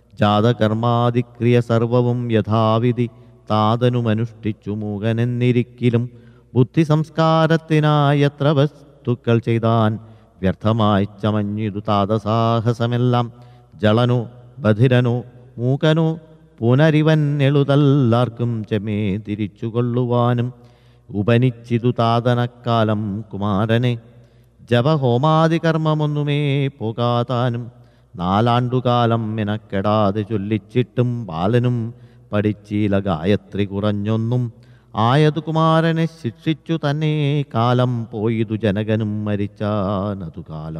ജാതകർമാദിക്രിയ സർവവും യഥാവിധി താതനുമനുഷ്ഠിച്ചു മൂകനെന്നിരിക്കിലും ബുദ്ധി സംസ്കാരത്തിനായി എത്ര വസ്തുക്കൾ ചെയ്താൻ വ്യർത്ഥമായി ചമഞ്ഞിതു താതസാഹസമെല്ലാം ജളനോ ബധിരനോ മൂകനോ പുനരിവൻ എളുതല്ലാർക്കും ചെമേ തിരിച്ചുകൊള്ളുവാനും ഉപനിച്ചിതു താതനക്കാലം കുമാരനെ ജപഹോമാദി കർമ്മമൊന്നുമേ പോകാതാനും നാലാണ്ടുകാലം മെനക്കെടാതെ ചൊല്ലിച്ചിട്ടും ബാലനും പഠിച്ചീല ഗായത്രി കുറഞ്ഞൊന്നും ആയതു കുമാരനെ ശിക്ഷിച്ചു തന്നെ കാലം പോയിതു ജനകനും മരിച്ചാനതു കാലം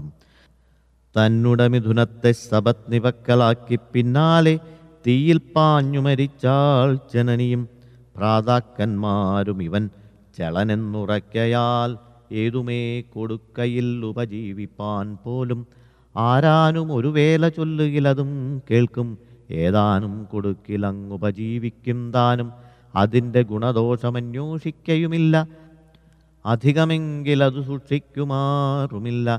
തന്നുട മിഥുനത്തെ സപത്നിവക്കലാക്കി പിന്നാലെ തീയിൽ പാഞ്ഞു മരിച്ചാൾ ജനനിയും ഭ്രാതാക്കന്മാരും ഇവൻ ചളനെന്നുറയ്ക്കയാൽ ഏതുമേ കൊടുക്കയിൽ ഉപജീവിപ്പാൻ പോലും ആരാനും ഒരു വേല ചൊല്ലുകിലതും കേൾക്കും ഏതാനും കൊടുക്കിലങ്ങുപജീവിക്കും താനും അതിൻ്റെ ഗുണദോഷമന്വേഷിക്കയുമില്ല അധികമെങ്കിലതു സൂക്ഷിക്കുമാറുമില്ല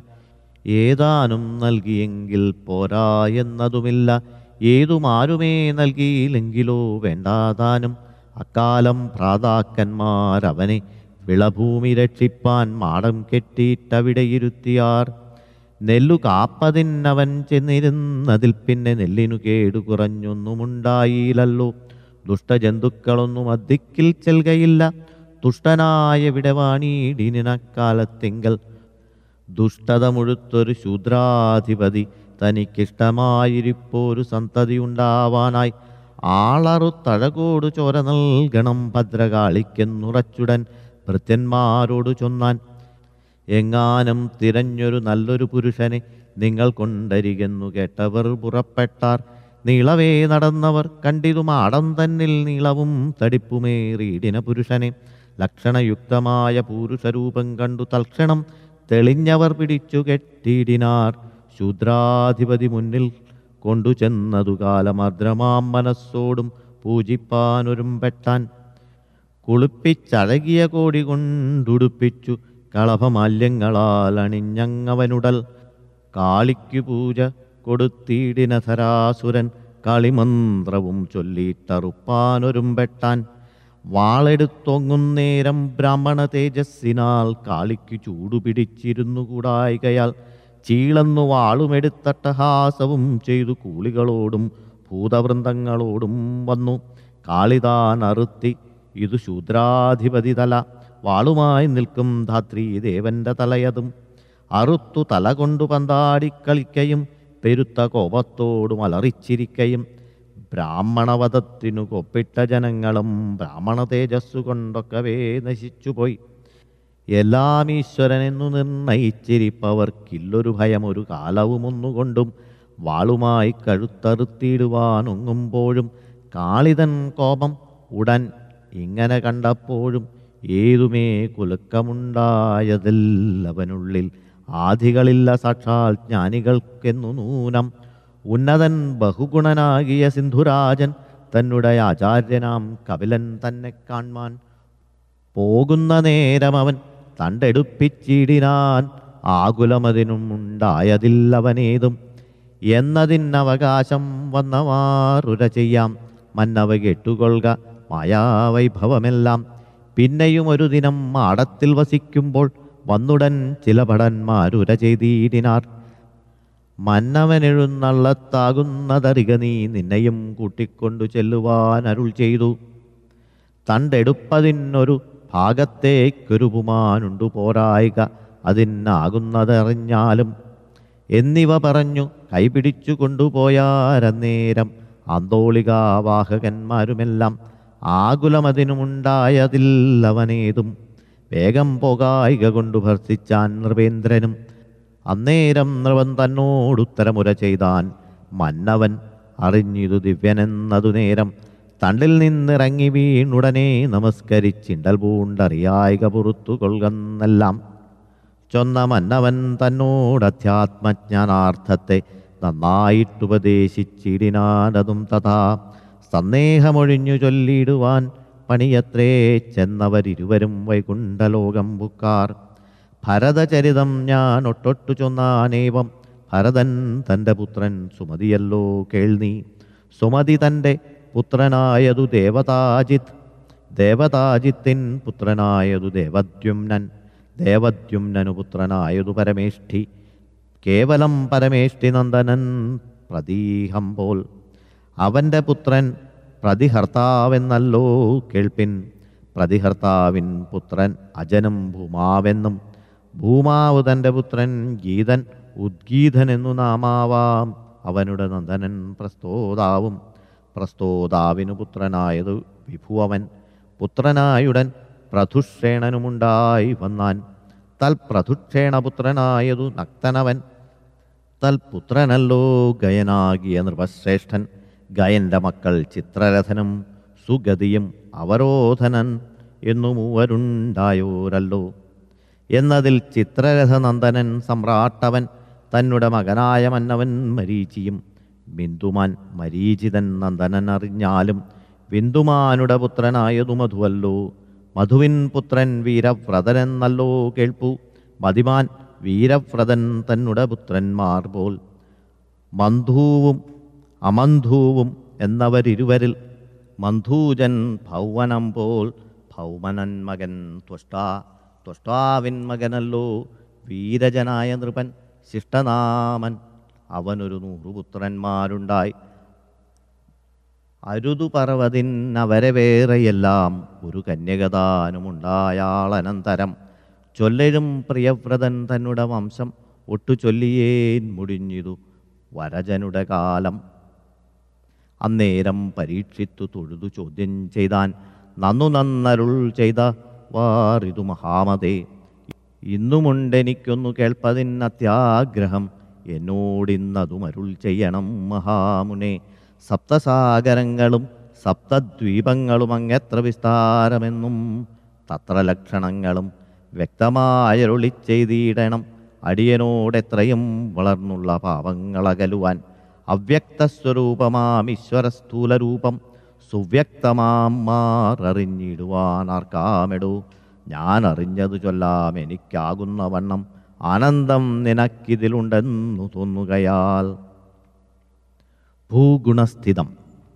ഏതാനും നൽകിയെങ്കിൽ പോരാ എന്നതുമില്ല ഏതുമാരുമേ നൽകിയില്ലെങ്കിലോ വേണ്ടാതാനും അക്കാലം ഭ്രാതാക്കന്മാരവനെ വിളഭൂമി രക്ഷിപ്പാൻ മാടം കെട്ടിയിട്ടവിടെ ഇരുത്തിയാർ നെല്ലു കാപ്പതിന്നവൻ ചെന്നിരുന്നതിൽ പിന്നെ നെല്ലിനു കേടു കുറഞ്ഞൊന്നുമുണ്ടായില്ലല്ലോ ദുഷ്ടജന്തുക്കളൊന്നും അധിക്കിൽ ചെൽകയില്ല തുഷ്ടനായ വിടവാണീടിനക്കാലത്തിങ്കൽ ദുഷ്ടത മുഴുത്തൊരു ശൂദ്രാധിപതി തനിക്കിഷ്ടമായിരിപ്പോരു സന്തതി ഉണ്ടാവാനായി ആളറു തഴകോടു ചോര നൽകണം ഭദ്രകാളിക്കെന്നുറച്ചുടൻ ഭൃത്യന്മാരോട് ചൊന്നാൻ എങ്ങാനും തിരഞ്ഞൊരു നല്ലൊരു പുരുഷനെ നിങ്ങൾ കൊണ്ടരികെന്നു കേട്ടവർ പുറപ്പെട്ടാർ നീളവേ നടന്നവർ കണ്ടിതു മാടം തന്നിൽ നീളവും തടിപ്പുമേറിയിടിന പുരുഷനെ ലക്ഷണയുക്തമായ പുരുഷരൂപം കണ്ടു തൽക്ഷണം തെളിഞ്ഞവർ പിടിച്ചു കെട്ടിയിടിനാർ ശൂദ്രാധിപതി മുന്നിൽ കൊണ്ടു ചെന്നതു കാലമദ്രമാം മനസ്സോടും പൂജിപ്പാനൊരുമ്പെട്ടാൻ കുളിപ്പിച്ചഴകിയ കോടി കൊണ്ടുടുപ്പിച്ചു കളഭമാല്യങ്ങളാൽ അണിഞ്ഞങ്ങവനുടൽ കാളിക്കു പൂജ കൊടുത്തിടിന ധരാസുരൻ കളിമന്ത്രവും ചൊല്ലിട്ടറുപ്പാനൊരുമ്പെട്ടാൻ വാളെടുത്തൊങ്ങുന്നേരം ബ്രാഹ്മണ തേജസ്സിനാൽ കാളിക്കു ചൂടുപിടിച്ചിരുന്നു കൂടായികയാൽ ചീളന്നു വാളുമെടുത്തട്ടഹാസവും ചെയ്തു കൂളികളോടും ഭൂതവൃന്ദങ്ങളോടും വന്നു കാളിതാൻ അറുത്തി ഇതു ശൂദ്രാധിപതി തല വാളുമായി നിൽക്കും ധാത്രി ദേവന്റെ തലയതും അറുത്തു തല കൊണ്ടു പന്താടിക്കളിക്കയും പെരുത്ത കോപത്തോടും അലറിച്ചിരിക്കയും ബ്രാഹ്മണവധത്തിനു കൊപ്പിട്ട ജനങ്ങളും ബ്രാഹ്മണ തേജസ്സു കൊണ്ടൊക്കവേ നശിച്ചുപോയി എല്ലാം ഈശ്വരനെന്നു നിർണയിച്ചിരിപ്പവർക്കില്ലൊരു ഭയം ഒരു കാലവും ഒന്നുകൊണ്ടും വാളുമായി കഴുത്തറുത്തിയിടുവാനൊങ്ങുമ്പോഴും കാളിതൻ കോപം ഉടൻ ഇങ്ങനെ കണ്ടപ്പോഴും ഏതുമേ കുലുക്കമുണ്ടായതില്ലവനുള്ളിൽ ആധികളില്ല സാക്ഷാൽ ജ്ഞാനികൾക്കെന്നു നൂനം ഉന്നതൻ ബഹുഗുണനാകിയ സിന്ധുരാജൻ തന്നുടെ ആചാര്യനാം കപിലൻ തന്നെ കാൺമാൻ പോകുന്ന നേരം അവൻ തണ്ടെടുപ്പിച്ചിടിനാൻ ആകുലമതിനും ഉണ്ടായതില്ലവനേതും എന്നതിനവകാശം വന്നവാറുര ചെയ്യാം മന്നവ കെട്ടുകൊള്ളുക മായാവൈഭവമെല്ലാം പിന്നെയും ഒരു ദിനം മാടത്തിൽ വസിക്കുമ്പോൾ വന്നുടൻ ചില ഭടന്മാരുര ചെയ്തിടിനാർ മന്നവനെഴുന്നള്ളത്താകുന്നതറിക നീ നിന്നെയും കൂട്ടിക്കൊണ്ടു ചെല്ലുവാൻ അരുൾ ചെയ്തു തണ്ടെടുപ്പതിനൊരു ഭാഗത്തേക്കൊരു പുമാനുണ്ടു പോരായിക അതിനാകുന്നതറിഞ്ഞാലും എന്നിവ പറഞ്ഞു കൈപിടിച്ചു കൊണ്ടുപോയാരന്നേരം ആന്തോളികാവാഹകന്മാരുമെല്ലാം ആകുലമതിനുമുണ്ടായതില്ലവനേതും വേഗം പോകായിക കൊണ്ടു ഭർത്തിച്ചാൻ നൃപേന്ദ്രനും അന്നേരം നൃപൻ തന്നോടുത്തരമുര ചെയ്താൻ മന്നവൻ അറിഞ്ഞിതു ദിവ്യനെന്നതു നേരം തണ്ടിൽ നിന്നിറങ്ങി വീണുടനെ നമസ്കരിച്ചിണ്ടൽ പൂണ്ടറിയായിക പുറത്തു കൊള്ളുന്നെല്ലാം ചൊന്ന മന്നവൻ തന്നോട് അധ്യാത്മജ്ഞാനാർത്ഥത്തെ നന്നായിട്ടുപദേശിച്ചിടിനാനതും തഥാ സന്ദേഹമൊഴിഞ്ഞു ചൊല്ലിയിടുവാൻ പണിയത്രേ ചെന്നവരിരുവരും വൈകുണ്ഠലോകം ബുക്കാർ ഭരതചരിതം ഞാൻ ഒട്ടൊട്ടു ചൊന്നാനേവം ഭരതൻ തൻ്റെ പുത്രൻ സുമതിയല്ലോ കേൾനീ സുമതി തൻ്റെ പുത്രനായതു ദേവതാജിത്ത് ദേവതാജിത്തിൻ പുത്രനായതു ദേവദ്യുമ്നൻ ദേവദ്യുമ്നനു പുത്രനായതു പരമേഷ്ഠി കേവലം പരമേഷ്ഠി നന്ദനൻ പ്രതീഹം പോൽ അവൻ്റെ പുത്രൻ പ്രതിഹർത്താവെന്നല്ലോ കേൾപ്പിൻ പ്രതിഹർത്താവിൻ പുത്രൻ അജനും ഭൂമാവെന്നും ഭൂമാവ് തൻ്റെ പുത്രൻ ഗീതൻ ഉദ്ഗീതനെന്നു നാമാവാം അവനുടെ നന്ദനൻ പ്രസ്തോതാവും പ്രസ്തോതാവിനു പുത്രനായതു വിഭുവവൻ പുത്രനായുടൻ പ്രധുഷേണനുമുണ്ടായി വന്നാൻ തൽപ്രധുക്ഷേണ പുത്രനായതു നക്തനവൻ തൽപുത്രനല്ലോ ഗയനാകിയ നൃപശ്രേഷ്ഠൻ ഗയന്റെ മക്കൾ ചിത്രരഥനും സുഗതിയും അവരോധനൻ എന്നു മൂവരുണ്ടായോരല്ലോ എന്നതിൽ ചിത്രരഥനന്ദനൻ സമ്രാട്ടവൻ തന്നുടെ മകനായ മന്നവൻ മരീചിയും ബിന്ദുമാൻ മരീചിതൻ നന്ദനൻ അറിഞ്ഞാലും ബിന്ദുമാനുടെ പുത്രനായതു മധുവല്ലോ മധുവിൻ പുത്രൻ വീരവ്രതനെന്നല്ലോ കേൾപ്പു മതിമാൻ വീരവ്രതൻ തന്നുടെ പുത്രന്മാർ പോൽ മന്ധൂവും അമന്ധൂവും എന്നവരിരുവരിൽ മന്ധൂജൻ ഭൗവനം പോൽ ഭൗമനൻ മകൻ ത്വഷ്ടാ ത്വഷ്ടാവിൻ മകനല്ലോ വീരജനായ നൃപൻ ശിഷ്ടനാമൻ അവനൊരു നൂറുപുത്രന്മാരുണ്ടായി അരുതു പറവതിൻ അവരെ വേറെയെല്ലാം ഒരു കന്യകദാനുമുണ്ടായാളനന്തരം ചൊല്ലരും പ്രിയവ്രതൻ തന്നുടെ വംശം ഒട്ടു ചൊല്ലിയേൻ മുടിഞ്ഞിതു വരജനുടെ കാലം അന്നേരം പരീക്ഷിത്തു തൊഴുതു ചോദ്യം ചെയ്താൻ നന്നു നന്നരുൾ ചെയ്ത വാറിതു മഹാമതേ ഇന്നുമുണ്ടെനിക്കൊന്നു കേൾപ്പതിൻ അത്യാഗ്രഹം എന്നോടിന്നതും അരുൾ ചെയ്യണം മഹാമുനെ സപ്തസാഗരങ്ങളും സപ്തദ്വീപങ്ങളും അങ്ങെത്ര വിസ്താരമെന്നും തത്ര ലക്ഷണങ്ങളും വ്യക്തമായരുളി ചെയ്തിടണം അടിയനോടെത്രയും വളർന്നുള്ള പാപങ്ങളകലുവാൻ അവ്യക്തസ്വരൂപമാം ഈശ്വരസ്ഥൂലരൂപം സുവ്യക്തമാം മാററിഞ്ഞിടുവാൻ ആർക്കാമെടോ ഞാൻ അറിഞ്ഞതു ചൊല്ലാം എനിക്കാകുന്ന വണ്ണം ആനന്ദം നിനക്കിതിലുണ്ടെന്നു തോന്നുകയാൽ ഭൂഗുണസ്ഥിതം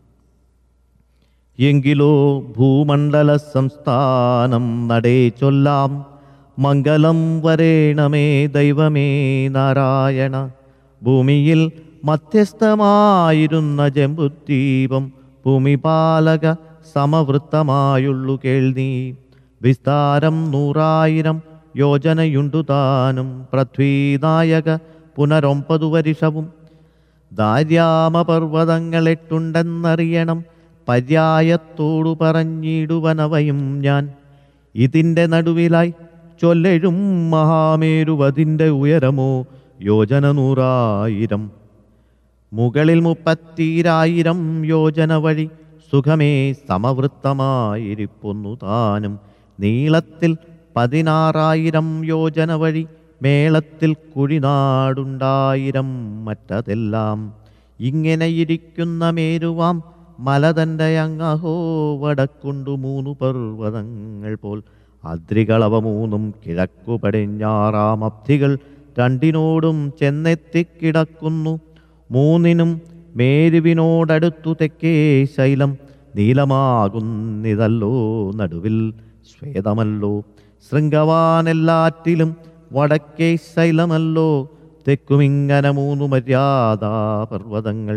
എങ്കിലോ ഭൂമണ്ഡല സംസ്ഥാനം നടേ ചൊല്ലാം മംഗളം വരേണമേ ദൈവമേ നാരായണ ഭൂമിയിൽ മധ്യസ്ഥമായിരുന്ന ജമ്പുദ്വീപം ഭൂമിപാലക സമവൃത്തമായുള്ളു കേൾനീ വിസ്താരം നൂറായിരം യോജനയുണ്ടു താനും പൃഥ്വീനായക പുനരൊമ്പതു വരിഷവും ദാര്യാമപർവ്വതങ്ങളെട്ടുണ്ടെന്നറിയണം പര്യായത്തോടു പറഞ്ഞിടുവനവയും ഞാൻ ഇതിൻ്റെ നടുവിലായി ചൊല്ലെഴും മഹാമേരുവതിൻ്റെ ഉയരമോ യോജന നൂറായിരം മുകളിൽ മുപ്പത്തീരായിരം യോജന വഴി സുഖമേ സമവൃത്തമായിരിപ്പൊന്നു താനും നീളത്തിൽ പതിനാറായിരം യോജന വഴി മേളത്തിൽ കുഴിനാടുണ്ടായിരം മറ്റതെല്ലാം ഇങ്ങനെയിരിക്കുന്ന മേരുവാം മലതൻ്റെ അങ്ങഹോ വടക്കൊണ്ടു മൂന്നു പർവ്വതങ്ങൾ പോൽ അദ്രികളവ മൂന്നും കിഴക്കു പടിഞ്ഞാറാം അബ്ധികൾ രണ്ടിനോടും ചെന്നെത്തിക്കിടക്കുന്നു മൂന്നിനും മേരുവിനോടടുത്തു തെക്കേ ശൈലം നീലമാകുന്നിതല്ലോ നടുവിൽ ശ്വേതമല്ലോ ശൃംഗവാനെല്ലാറ്റിലും വടക്കേ ശൈലമല്ലോ തെക്കുമിങ്ങനെ മൂന്നു മര്യാദാ പർവ്വതങ്ങൾ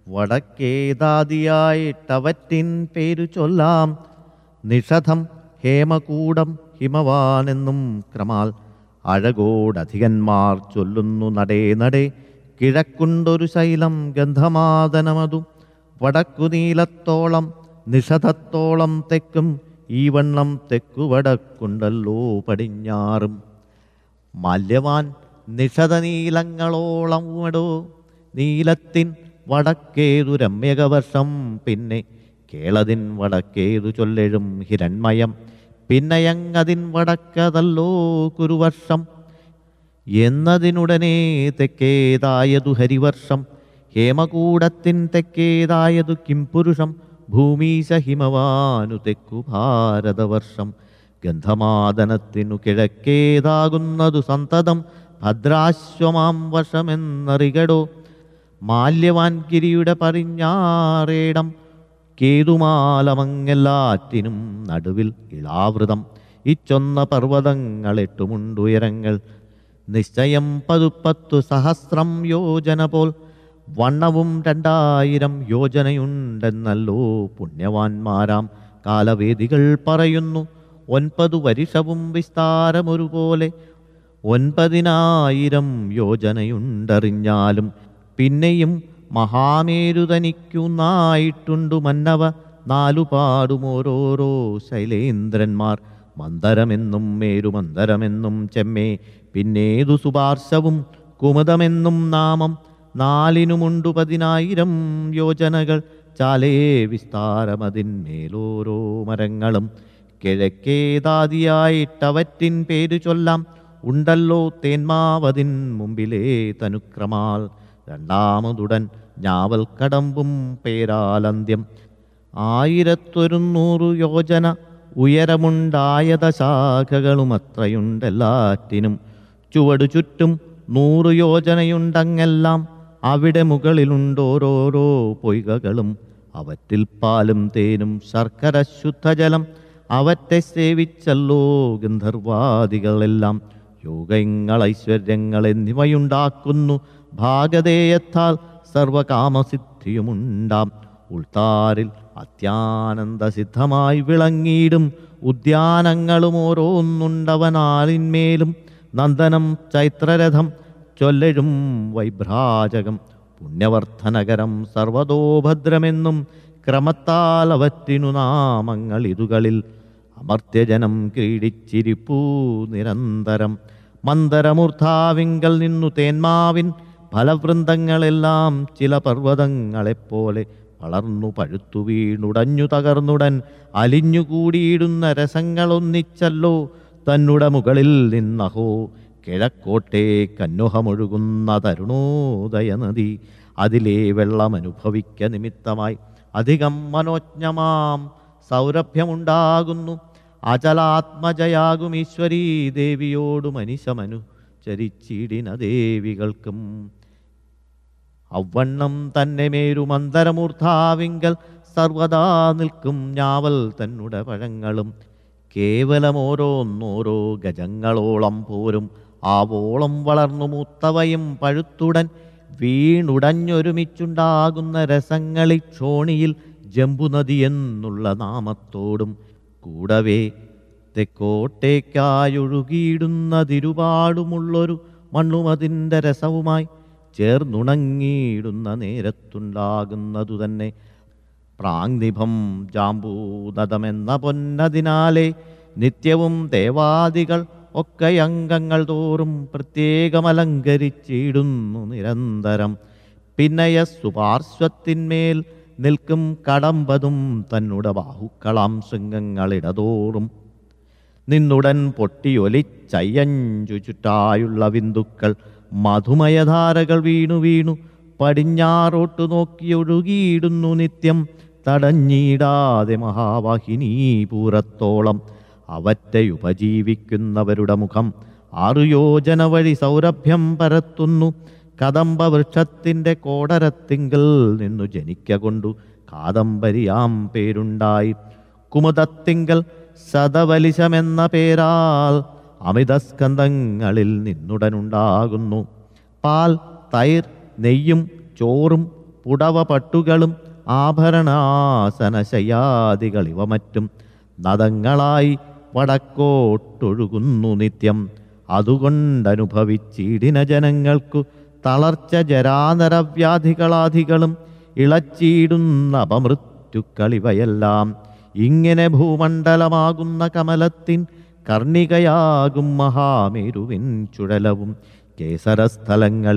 വടക്കേതാദിയായിട്ടവറ്റിൻ പേരു ചൊല്ലാം നിഷധം ഹേമകൂടം ഹിമവാനെന്നും ക്രമാൽ അഴകോടധികന്മാർ ചൊല്ലുന്നു നടേ നടേ കിഴക്കുണ്ടൊരു ശൈലം ഗന്ധമാദനമതു വടക്കു നീലത്തോളം നിഷധത്തോളം തെക്കും ഈ വണ്ണം തെക്കു വടക്കുണ്ടല്ലോ പടിഞ്ഞാറും മല്യവാൻ നിഷധ നീലങ്ങളോളം വടോ നീലത്തിൻ വടക്കേതു രമ്യകവർഷം പിന്നെ കേളതിൻ വടക്കേതു ചൊല്ലെഴും ഹിരൺമയം പിന്നയങ്ങതിൻ വടക്കതല്ലോ കുരുവർഷം എന്നതിനുടനെ തെക്കേതായതു ഹരിവർഷം ഹേമകൂടത്തിൻ തെക്കേതായതു കിംപുരുഷം ഭൂമീശ ഹിമവാനു തെക്കു ഭാരതവർഷം ഗന്ധമാദനത്തിനു കിഴക്കേതാകുന്നതു സന്തതം ഭദ്രാശ്വമാം വർഷമെന്നറികടോ മാല്യവാൻ ഗിരിയുടെ പറിഞ്ഞാറേടം കേതുമാലമങ്ങെല്ലാറ്റിനും നടുവിൽ ഇളാവൃതം ഇച്ചൊന്ന പർവ്വതങ്ങളെട്ടുമുണ്ടുയരങ്ങൾ നിശ്ചയം പതുപ്പത്തു സഹസ്രം യോജന പോൽ വണ്ണവും രണ്ടായിരം യോജനയുണ്ടെന്നല്ലോ പുണ്യവാന്മാരാം കാലവേദികൾ പറയുന്നു ഒൻപതു വരിഷവും വിസ്താരമൊരുപോലെ ഒൻപതിനായിരം യോജനയുണ്ടറിഞ്ഞാലും പിന്നെയും മഹാമേരുതനിക്കുന്നായിട്ടുണ്ടു മന്നവ നാലുപാടും ഓരോരോ ശൈലേന്ദ്രന്മാർ മന്ദരമെന്നും മേരുമന്ദരമെന്നും ചെമ്മേ പിന്നേതു സുപാർശവും കുമുദമെന്നും നാമം നാലിനുമുണ്ടു പതിനായിരം യോജനകൾ ചാലേ വിസ്താരമതിന്മേലോരോ മരങ്ങളും കിഴക്കേതാദിയായിട്ടവറ്റിൻ പേരു ചൊല്ലാം ഉണ്ടല്ലോ തേന്മാവതിൻ മുമ്പിലേ തനുക്രമാൽ രണ്ടാമതുടൻ ഞാവൽ കടമ്പും പേരാലന്ത്യം ആയിരത്തൊരുന്നൂറു യോജന ഉയരമുണ്ടായത ശാഖകളും അത്രയുണ്ടെല്ലാറ്റിനും ചുവടു ചുറ്റും നൂറു യോജനയുണ്ടങ്ങെല്ലാം അവിടെ മുകളിലുണ്ടോരോരോ പൊയ്കകളും അവറ്റിൽ പാലും തേനും ശർക്കര ശുദ്ധജലം അവറ്റെ സേവിച്ചല്ലോ ഗന്ധർവാദികളെല്ലാം യോഗങ്ങൾ ഐശ്വര്യങ്ങൾ എന്നിവയുണ്ടാക്കുന്നു ഭാഗതേയത്താൽ സർവകാമസിദ്ധിയുമുണ്ടാം ഉൾത്താരിൽ അത്യാനന്ദസിദ്ധമായി വിളങ്ങിയിടും ഉദ്യാനങ്ങളും ഓരോന്നുണ്ടവനാലിന്മേലും നന്ദനം ചൈത്രരഥം ചൊല്ലഴും വൈഭ്രാജകം പുണ്യവർദ്ധനകരം സർവതോഭദ്രമെന്നും ക്രമത്താൽ അവറ്റിനു നാമങ്ങൾ ഇതുകളിൽ അമർത്യജനം ക്രീഡിച്ചിരിപ്പൂ നിരന്തരം മന്ദരമൂർധാവിങ്കൽ നിന്നു തേന്മാവിൻ ഫലവൃന്ദങ്ങളെല്ലാം ചില പർവ്വതങ്ങളെപ്പോലെ വളർന്നു പഴുത്തു വീണുടഞ്ഞു തകർന്നുടൻ അലിഞ്ഞുകൂടിയിടുന്ന രസങ്ങളൊന്നിച്ചല്ലോ തന്നുടെ മുകളിൽ നിന്നഹോ കിഴക്കോട്ടേ കന്നുഹമൊഴുകുന്ന തരുണോദയ നദി അതിലെ വെള്ളം അനുഭവിക്ക നിമിത്തമായി അധികം മനോജ്ഞമാം സൗരഭ്യമുണ്ടാകുന്നു അചലാത്മജയാകും ഈശ്വരീ ദേവിയോടു മനുഷ്യമനു ചരിച്ചിടിന ദേവികൾക്കും അവണ്ണം തന്നെ മേരുമന്തരമൂർധാവിങ്കൽ സർവദാ നിൽക്കും ഞാവൽ തന്നുടെ പഴങ്ങളും കേവലം ഓരോന്നോരോ ഗജങ്ങളോളം പോരും ആവോളം വളർന്നു മൂത്തവയും പഴുത്തുടൻ വീണുടഞ്ഞൊരുമിച്ചുണ്ടാകുന്ന രസങ്ങളി ക്ഷോണിയിൽ ജമ്പുനദി എന്നുള്ള നാമത്തോടും കൂടവേ തെക്കോട്ടേക്കായൊഴുകിയിടുന്നതിരുപാടുമുള്ളൊരു മണ്ണുമതിൻ്റെ രസവുമായി ചേർന്നുണങ്ങിയിടുന്ന നേരത്തുണ്ടാകുന്നതു തന്നെ പ്രാങ്നിഭം ജാമ്പൂതമെന്ന പൊന്നതിനാലെ നിത്യവും ദേവാദികൾ ഒക്കെ അംഗങ്ങൾ തോറും പ്രത്യേകമലങ്കരിച്ചിടുന്നു നിരന്തരം പിന്നയ സുപാർശ്വത്തിന്മേൽ നിൽക്കും കടമ്പതും തന്നുടെ ബാഹുക്കളാം ശൃംഗങ്ങളിടതോറും നിന്നുടൻ പൊട്ടിയൊലിച്ചയ്യഞ്ചു ചുറ്റായുള്ള ബിന്ദുക്കൾ മധുമയധാരകൾ വീണു വീണു പടിഞ്ഞാറോട്ടു നോക്കിയൊഴുകിയിടുന്നു നിത്യം തടഞ്ഞിടാതെ മഹാവാഹിനി പൂരത്തോളം അവറ്റെ ഉപജീവിക്കുന്നവരുടെ മുഖം ആറു യോജന വഴി സൗരഭ്യം പരത്തുന്നു കദംബ വൃക്ഷത്തിൻ്റെ കോടരത്തിങ്കൽ നിന്നു ജനിക്ക കൊണ്ടു കാദംബരിയാം പേരുണ്ടായി കുമുദത്തിങ്കൽ ശതവലിശമെന്ന പേരാൽ അമിതസ്കന്ധങ്ങളിൽ നിന്നുടനുണ്ടാകുന്നു പാൽ തൈർ നെയ്യും ചോറും പുടവ പട്ടുകളും ആഭരണാസനശയാദികൾ ഇവ മറ്റും നദങ്ങളായി വടക്കോട്ടൊഴുകുന്നു നിത്യം അതുകൊണ്ടനുഭവിച്ചിടിന ജനങ്ങൾക്കു തളർച്ച ജരാനരവ്യാധികളാധികളും ഇളച്ചിടുന്ന അപമൃത്യുക്കളിവയെല്ലാം ഇങ്ങനെ ഭൂമണ്ഡലമാകുന്ന കമലത്തിൻ കർണികയാകും മഹാമേരുവിൻ ചുഴലവും കേസരസ്ഥലങ്ങളിൽ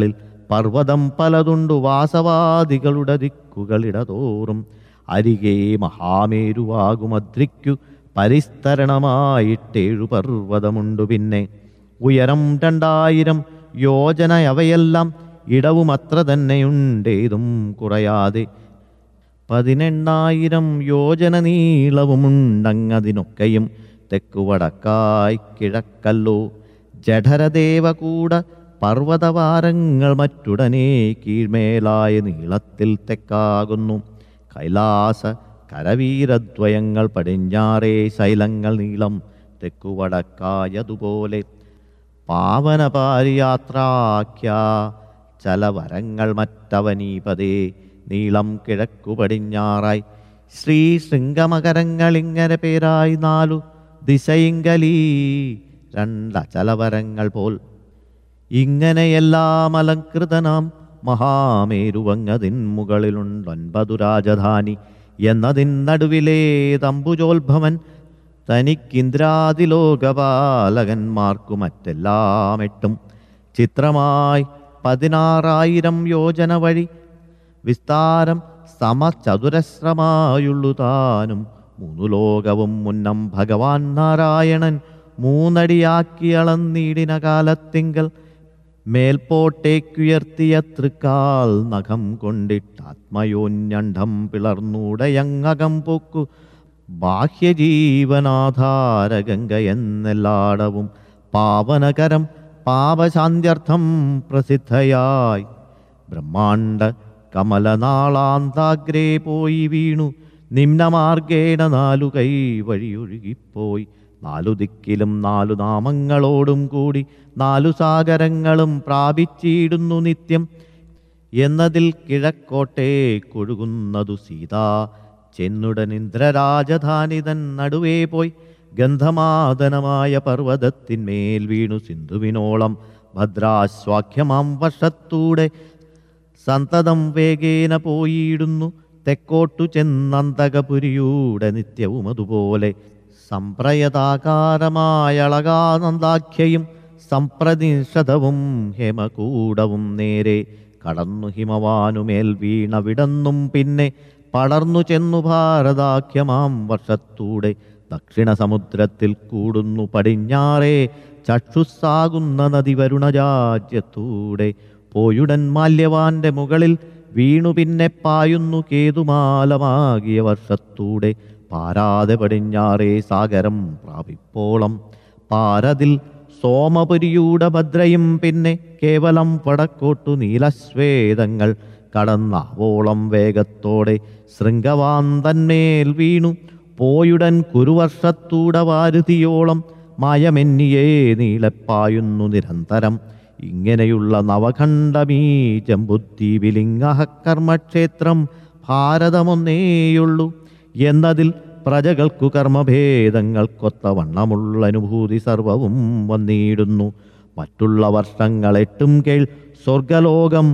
പർവ്വതം പലതുണ്ടു വാസവാദികളുടെ ദിക്കുകളിടതോറും അരികെ മഹാമേരുവാകുമദ്രിക്കു പരിസ്തരണമായിട്ടേഴു പർവ്വതമുണ്ടു പിന്നെ ഉയരം രണ്ടായിരം യോജന അവയെല്ലാം ഇടവും അത്ര തന്നെയുണ്ടേതും കുറയാതെ പതിനെണ്ണായിരം യോജന നീളവുമുണ്ടങ്ങതിനൊക്കെയും തെക്കുവടക്കായി കിഴക്കല്ലോ ജഠരദേവകൂട പർവ്വതവാരങ്ങൾ മറ്റുടനെ കീഴ്മേലായ നീളത്തിൽ തെക്കാകുന്നു കൈലാസ കരവീരദ്വയങ്ങൾ പടിഞ്ഞാറേ ശൈലങ്ങൾ നീളം തെക്കുവടക്കായതുപോലെ പാവന പാരിയാത്രാഖ്യ ചലവരങ്ങൾ മറ്റവനീപതേ നീളം കിഴക്കു പടിഞ്ഞാറായി ശ്രീ ശൃംഗമകരങ്ങളിങ്ങനെ പേരായി നാലു ദിശയിങ്കലീ രണ്ടചലവരങ്ങൾ പോൽ ഇങ്ങനെയെല്ലാം അലങ്കൃതനാം മഹാമേരുവങ്ങതിൻ മുകളിലുണ്ടൊൻപതു രാജധാനി എന്നതിൻ നടുവിലേ തമ്പുജോത്ഭവൻ തനിക്കിന്ദ്രാതിലോകപാലകന്മാർക്കു മറ്റെല്ലാം എട്ടും ചിത്രമായി പതിനാറായിരം യോജന വഴി വിസ്താരം സമചതുരശ്രമായുള്ളു താനും മൂന്നു ലോകവും മുന്നം ഭഗവാൻ നാരായണൻ മൂന്നടിയാക്കി അളന്നീടിന കാലത്തിങ്കൽ മേൽപോട്ടേക്കുയർത്തിയ തൃക്കാൽ നഖം കൊണ്ടിട്ടാത്മയോന്യണ്ഡം പിളർന്നൂടയങ്ങകം പൊക്കു ബാഹ്യജീവനാധാരഗംഗ എന്നെല്ലാടവും പാവനകരം പാപശാന്ത്യർത്ഥം പ്രസിദ്ധയായി ബ്രഹ്മാണ്ട കമലനാളാന്താഗ്രേ പോയി വീണു നിമ്നമാർഗേണ നാലു കൈ വഴിയൊഴുകിപ്പോയി നാലു ദിക്കിലും നാലു നാമങ്ങളോടും കൂടി നാലു സാഗരങ്ങളും പ്രാപിച്ചിടുന്നു നിത്യം എന്നതിൽ കിഴക്കോട്ടേ കൊഴുകുന്നതു സീതാ ചെന്നുടൻ ഇന്ദ്രരാജധാനിതൻ നടുവേ പോയി ഗന്ധമാദനമായ പർവ്വതത്തിന്മേൽ വീണു സിന്ധുവിനോളം ഭദ്രാശ്വാഖ്യമാം വർഷത്തൂടെ സന്തതം വേഗേന പോയിടുന്നു തെക്കോട്ടു ചെന്നന്തകപുരിയൂടെ നിത്യവും അതുപോലെ സംപ്രയതാകാരമായളകാനന്ദാഖ്യയും സംപ്രതിഷതവും ഹേമകൂടവും നേരെ കടന്നു ഹിമവാനുമേൽ വീണ വിടന്നും പിന്നെ പടർന്നു ചെന്നു ഭാരതാഖ്യമാം വർഷത്തൂടെ ദക്ഷിണ സമുദ്രത്തിൽ കൂടുന്നു പടിഞ്ഞാറേ ചക്ഷുസ്സാകുന്ന നദി വരുണരാജ്യത്തൂടെ പോയുടൻ മാല്യവാന്റെ മുകളിൽ വീണു പിന്നെ പായുന്നു കേതുമാലമാകിയ വർഷത്തൂടെ പാരാതെ പടിഞ്ഞാറേ സാഗരം പ്രാപിപ്പോളം പാരതിൽ സോമപുരിയുടെ ഭദ്രയും പിന്നെ കേവലം വടക്കോട്ടു നീലശ്വേതങ്ങൾ കടന്നാവോളം വേഗത്തോടെ ശൃംഗവാന്തന്മേൽ വീണു പോയുടൻ കുരുവർഷത്തൂടെ വാരുതിയോളം മായമെന്നിയേ നീളപ്പായുന്നു നിരന്തരം ഇങ്ങനെയുള്ള നവഖണ്ഡമീ ജമ്പുദ്വീപിലിംഗഹകർമ്മക്ഷേത്രം ഭാരതമൊന്നേയുള്ളൂ എന്നതിൽ പ്രജകൾക്കു കർമ്മഭേദങ്ങൾക്കൊത്ത വണ്ണമുള്ള അനുഭൂതി സർവവും വന്നിടുന്നു മറ്റുള്ള വർഷങ്ങൾ എട്ടും കേൾ സ്വർഗലോകം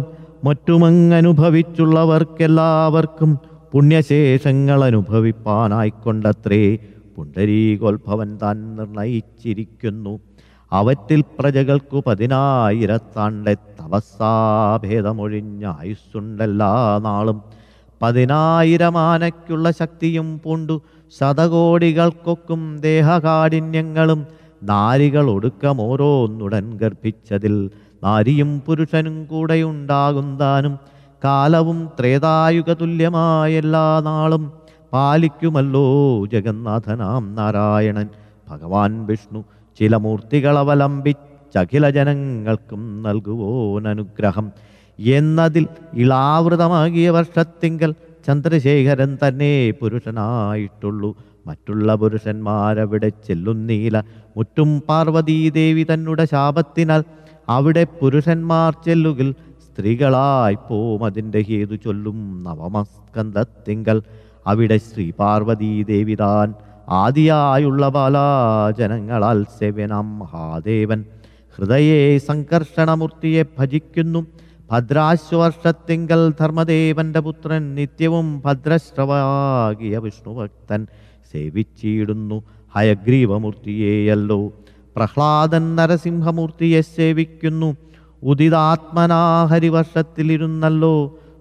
മറ്റുമങ്ങനുഭവിച്ചുള്ളവർക്കെല്ലാവർക്കും പുണ്യശേഷങ്ങൾ അനുഭവിപ്പാനായിക്കൊണ്ടത്രേ പുണ്ടരീകോത്ഭവൻ താൻ നിർണയിച്ചിരിക്കുന്നു അവറ്റിൽ പ്രജകൾക്കു പതിനായിരത്താണ്ടെ തപസ്സാഭേദമൊഴിഞ്ഞ ആയുസ്സുണ്ടെല്ലാ നാളും പതിനായിരമാനയ്ക്കുള്ള ശക്തിയും പൂണ്ടു ശതകോടികൾക്കൊക്കും ദേഹകാഠിന്യങ്ങളും നാരികൾ ഒടുക്കം ഓരോന്നുടൻ ഗർഭിച്ചതിൽ നാരിയും പുരുഷനും കൂടെയുണ്ടാകുന്താനും കാലവും ത്രേതായുഗ തുല്യമായ എല്ലാ നാളും പാലിക്കുമല്ലോ ജഗന്നാഥനാം നാരായണൻ ഭഗവാൻ വിഷ്ണു ചില മൂർത്തികളവലംബിച്ചഖില ജനങ്ങൾക്കും നൽകുവോൻ അനുഗ്രഹം എന്നതിൽ ഇളാവൃതമാകിയ വർഷത്തിങ്കൽ ചന്ദ്രശേഖരൻ തന്നെ പുരുഷനായിട്ടുള്ളൂ മറ്റുള്ള പുരുഷന്മാരവിടെ ചെല്ലുന്നീല മുറ്റും പാർവതീദേവി തന്നുടെ ശാപത്തിനാൽ അവിടെ പുരുഷന്മാർ ചെല്ലുകിൽ സ്ത്രീകളായി പോം അതിൻ്റെ ഹേതു ചൊല്ലും നവമസ്കന്ധത്തിങ്കൽ അവിടെ ശ്രീ പാർവതീദേവി താൻ ആദിയായുള്ള ബാലാജനങ്ങളാൽ സേവനാം മഹാദേവൻ ഹൃദയെ സംകർഷണമൂർത്തിയെ ഭജിക്കുന്നു ഭദ്രാശ്വർഷത്തിങ്കൽ ധർമ്മദേവന്റെ പുത്രൻ നിത്യവും ഭദ്രശ്രവാകിയ വിഷ്ണുഭക്തൻ സേവിച്ചിടുന്നു ഹയഗ്രീവമൂർത്തിയെയല്ലോ പ്രഹ്ലാദൻ നരസിംഹമൂർത്തിയെ സേവിക്കുന്നു ഉദിതാത്മനാ ഹരിവർഷത്തിലിരുന്നല്ലോ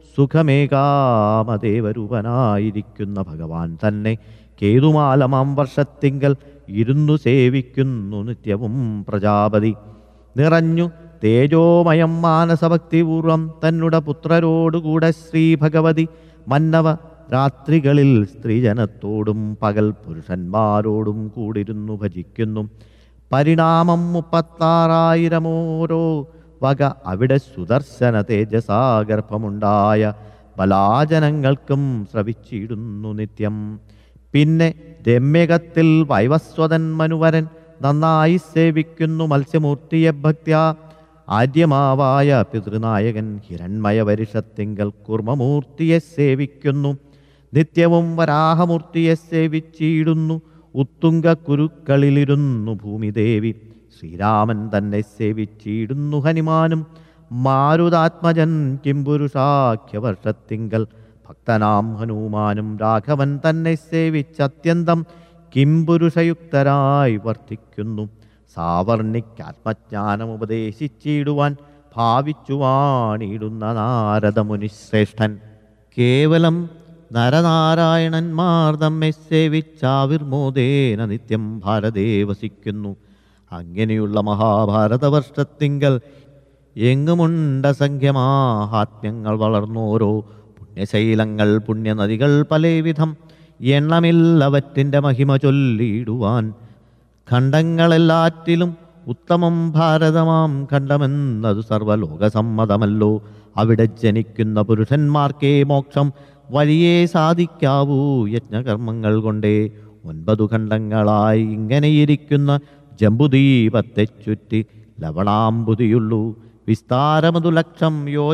സുഖമേകാമദേവരൂപനായിരിക്കുന്ന ഭഗവാൻ തന്നെ കേതുമാലമാം വർഷത്തിങ്കൽ ഇരുന്നു സേവിക്കുന്നു നിത്യവും പ്രജാപതി നിറഞ്ഞു തേജോമയം മാനസഭക്തിപൂർവം തന്നുടെ പുത്രരോടുകൂടെ ശ്രീ ഭഗവതി മന്നവ രാത്രികളിൽ സ്ത്രീജനത്തോടും പകൽ പുരുഷന്മാരോടും കൂടിരുന്നു ഭജിക്കുന്നു പരിണാമം മുപ്പത്താറായിരമോരോ വക അവിടെ സുദർശന തേജസാഗർഭമുണ്ടായ ബലാജനങ്ങൾക്കും ശ്രവിച്ചിടുന്നു നിത്യം പിന്നെ രമ്യകത്തിൽ വൈവസ്വതൻ മനുവരൻ നന്നായി സേവിക്കുന്നു മത്സ്യമൂർത്തിയെ ഭക്ത്യ ആര്യമാവായ പിതൃനായകൻ ഹിരൺമയ വരിഷത്തിങ്കൽ കുർമ്മമൂർത്തിയെ സേവിക്കുന്നു നിത്യവും വരാഹമൂർത്തിയെ സേവിച്ചിടുന്നു ഉത്തുംഗ കുരുക്കളിലിരുന്നു ഭൂമിദേവി ശ്രീരാമൻ തന്നെ സേവിച്ചിടുന്നു ഹനുമാനും മാരുതാത്മജൻ കിംപുരുഷാഖ്യവർഷത്തിങ്കൽ ഭക്തനാം ഹനുമാനും രാഘവൻ തന്നെ സേവിച്ചത്യന്തം കിംപുരുഷയുക്തരായി വർത്തിക്കുന്നു സാവർണിക്കാത്മജ്ഞാനം ഉപദേശിച്ചിടുവാൻ ഭാവിച്ചു വാണിടുന്ന നാരദമുനിശ്രേഷ്ഠൻ കേവലം നരനാരായണന്മാർ തമ്മെ സേവിച്ചാവിർമോദേന നിത്യം ഭാരതേ വസിക്കുന്നു അങ്ങനെയുള്ള മഹാഭാരത വർഷത്തിങ്കൽ എങ്ങുമുണ്ട സംഖ്യമാഹാത്മ്യങ്ങൾ വളർന്നോരോ പുണ്യശൈലങ്ങൾ പുണ്യനദികൾ പലവിധം എണ്ണമില്ലവറ്റിൻ്റെ മഹിമ ചൊല്ലിയിടുവാൻ ഖണ്ഡങ്ങളെല്ലാറ്റിലും ഉത്തമം ഭാരതമാം ഖണ്ഡമെന്നതു സർവലോകസമ്മതമല്ലോ അവിടെ ജനിക്കുന്ന പുരുഷന്മാർക്കേ മോക്ഷം വഴിയേ സാധിക്കാവൂ യജ്ഞകർമ്മങ്ങൾ കൊണ്ടേ ഒൻപതു ഖണ്ഡങ്ങളായി ഇങ്ങനെയിരിക്കുന്ന ജംബുദീപത്തെ ചുറ്റി ലവണാംബുതിയുള്ളൂ വിസ്താരമതു ലക്ഷം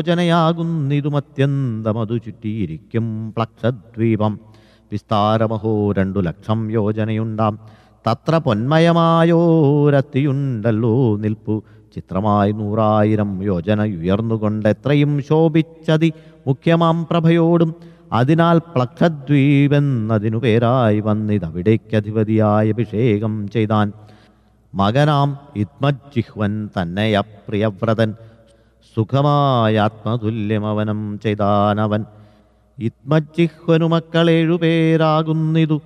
യോജനയാകുന്നിതുമത്യന്തമതു ചുറ്റിയിരിക്കും പ്ലക്ഷദ്വീപം വിസ്താരമഹോ രണ്ടു ലക്ഷം യോജനയുണ്ടാം തത്ര പൊന്മയമായോരത്തിയുണ്ടല്ലോ നിൽപ്പു ചിത്രമായി നൂറായിരം യോജന ഉയർന്നുകൊണ്ട് എത്രയും ശോഭിച്ചതി മുഖ്യമാം പ്രഭയോടും അതിനാൽ പ്ലക്ഷദ്വീപെന്നതിനു പേരായി വന്നിതവിടേക്കധിപതിയായ അഭിഷേകം ചെയ്താൻ മകനാം ഇത്മജിഹ്വൻ തന്നെയ പ്രിയവ്രതൻ സുഖമായാത്മതുല്യമവനം ചെയ്താനവൻ ഇത്മജിഹ്വനു മക്കളേഴുപേരാകുന്നിതു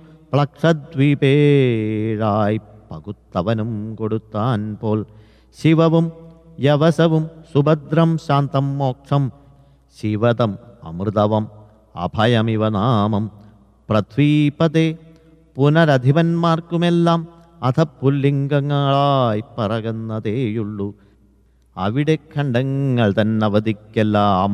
പ്ലക്ഷദ്വീപേഴായി പകുത്തവനും കൊടുത്താൻ പോൽ ശിവവും യവസവും സുഭദ്രം ശാന്തം മോക്ഷം ശിവതം അമൃതവം അഭയമിവ നാമം പൃഥ്വീപതേ പുനരധിപന്മാർക്കുമെല്ലാം അധ പുല്ലിംഗങ്ങളായി പറകുന്നതേയുള്ളൂ അവിടെ ഖണ്ഡങ്ങൾ തന്നവധിക്കെല്ലാം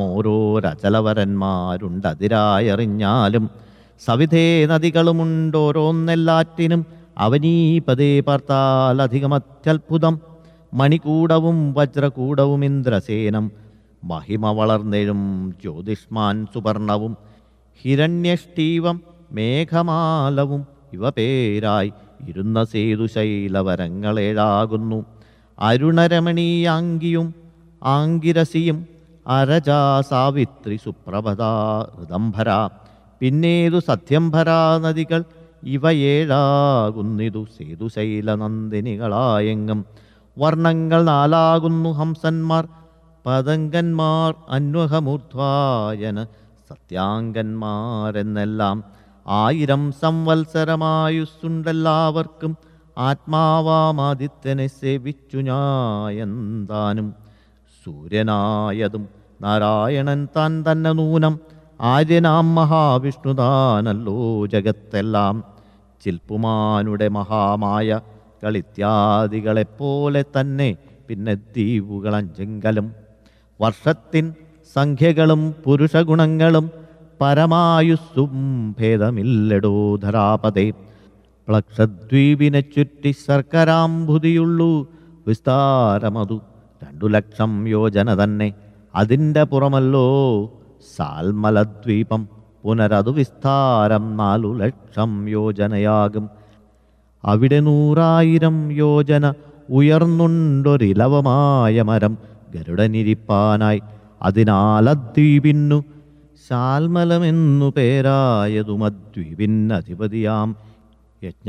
ഓരോരചലവരന്മാരുണ്ടതിരായറിഞ്ഞാലും സവിധേ നദികളുമുണ്ടോരോന്നെല്ലാറ്റിനും അവനീപതേ പാർത്താൽ അധികമത്യത്ഭുതം മണികൂടവും വജ്രകൂടവും ഇന്ദ്രസേനം മഹിമ വളർന്നെഴും ജ്യോതിഷ്മാൻ സുവർണവും ഹിരണ്യഷ്ടീവം മേഘമാലവും ഇവ പേരായി ഇരുന്ന സേതുശൈലവരങ്ങളേഴാകുന്നു അരുണരമണീയാങ്കിയും ആങ്കിരസിയും അരജാ സാവിത്രി സുപ്രഭത ഋതംഭര പിന്നേതു സത്യംഭരാ നദികൾ ഇവയേഴാകുന്നിതു സേതുശൈലനന്ദിനികളായെങ്ങും വർണ്ണങ്ങൾ നാലാകുന്നു ഹംസന്മാർ പതങ്കന്മാർ അന്വഹമൂർധ്വായന സത്യാംഗന്മാരെന്നെല്ലാം ആയിരം സംവത്സരമായുസ്സുണ്ടെല്ലാവർക്കും ആത്മാവാമാദിത്യനെ സേവിച്ചു ഞായന്താനും സൂര്യനായതും നാരായണൻ താൻ തന്നെ നൂനം ആര്യനാം മഹാവിഷ്ണുതാനല്ലോ ജഗത്തെല്ലാം ചിൽപ്പുമാനുടെ മഹാമായ കളിത്യാദികളെപ്പോലെ തന്നെ പിന്നെ ദ്വീപുകളഞ്ചെങ്കലും വർഷത്തിൻ സംഖ്യകളും പുരുഷഗുണങ്ങളും പരമായുസ്സും ഭേദമില്ലടോ ധരാപതേ പ്ലക്ഷദ്വീപിനെ ചുറ്റി ശർക്കരാംബുതിയുള്ളൂ വിസ്താരമതു രണ്ടു ലക്ഷം യോജന തന്നെ അതിൻ്റെ പുറമല്ലോ സാൽമലദ്വീപം പുനരതു വിസ്താരം നാലു ലക്ഷം യോജനയാകും അവിടെ നൂറായിരം യോജന ഉയർന്നുണ്ടൊരിലവമായ മരം ഗരുഡനിരിപ്പാനായി അതിനാലദ്വീപിന്നു ശാൽമലമെന്നു പേരായതും അദ്വീപിന്നധിപതിയാം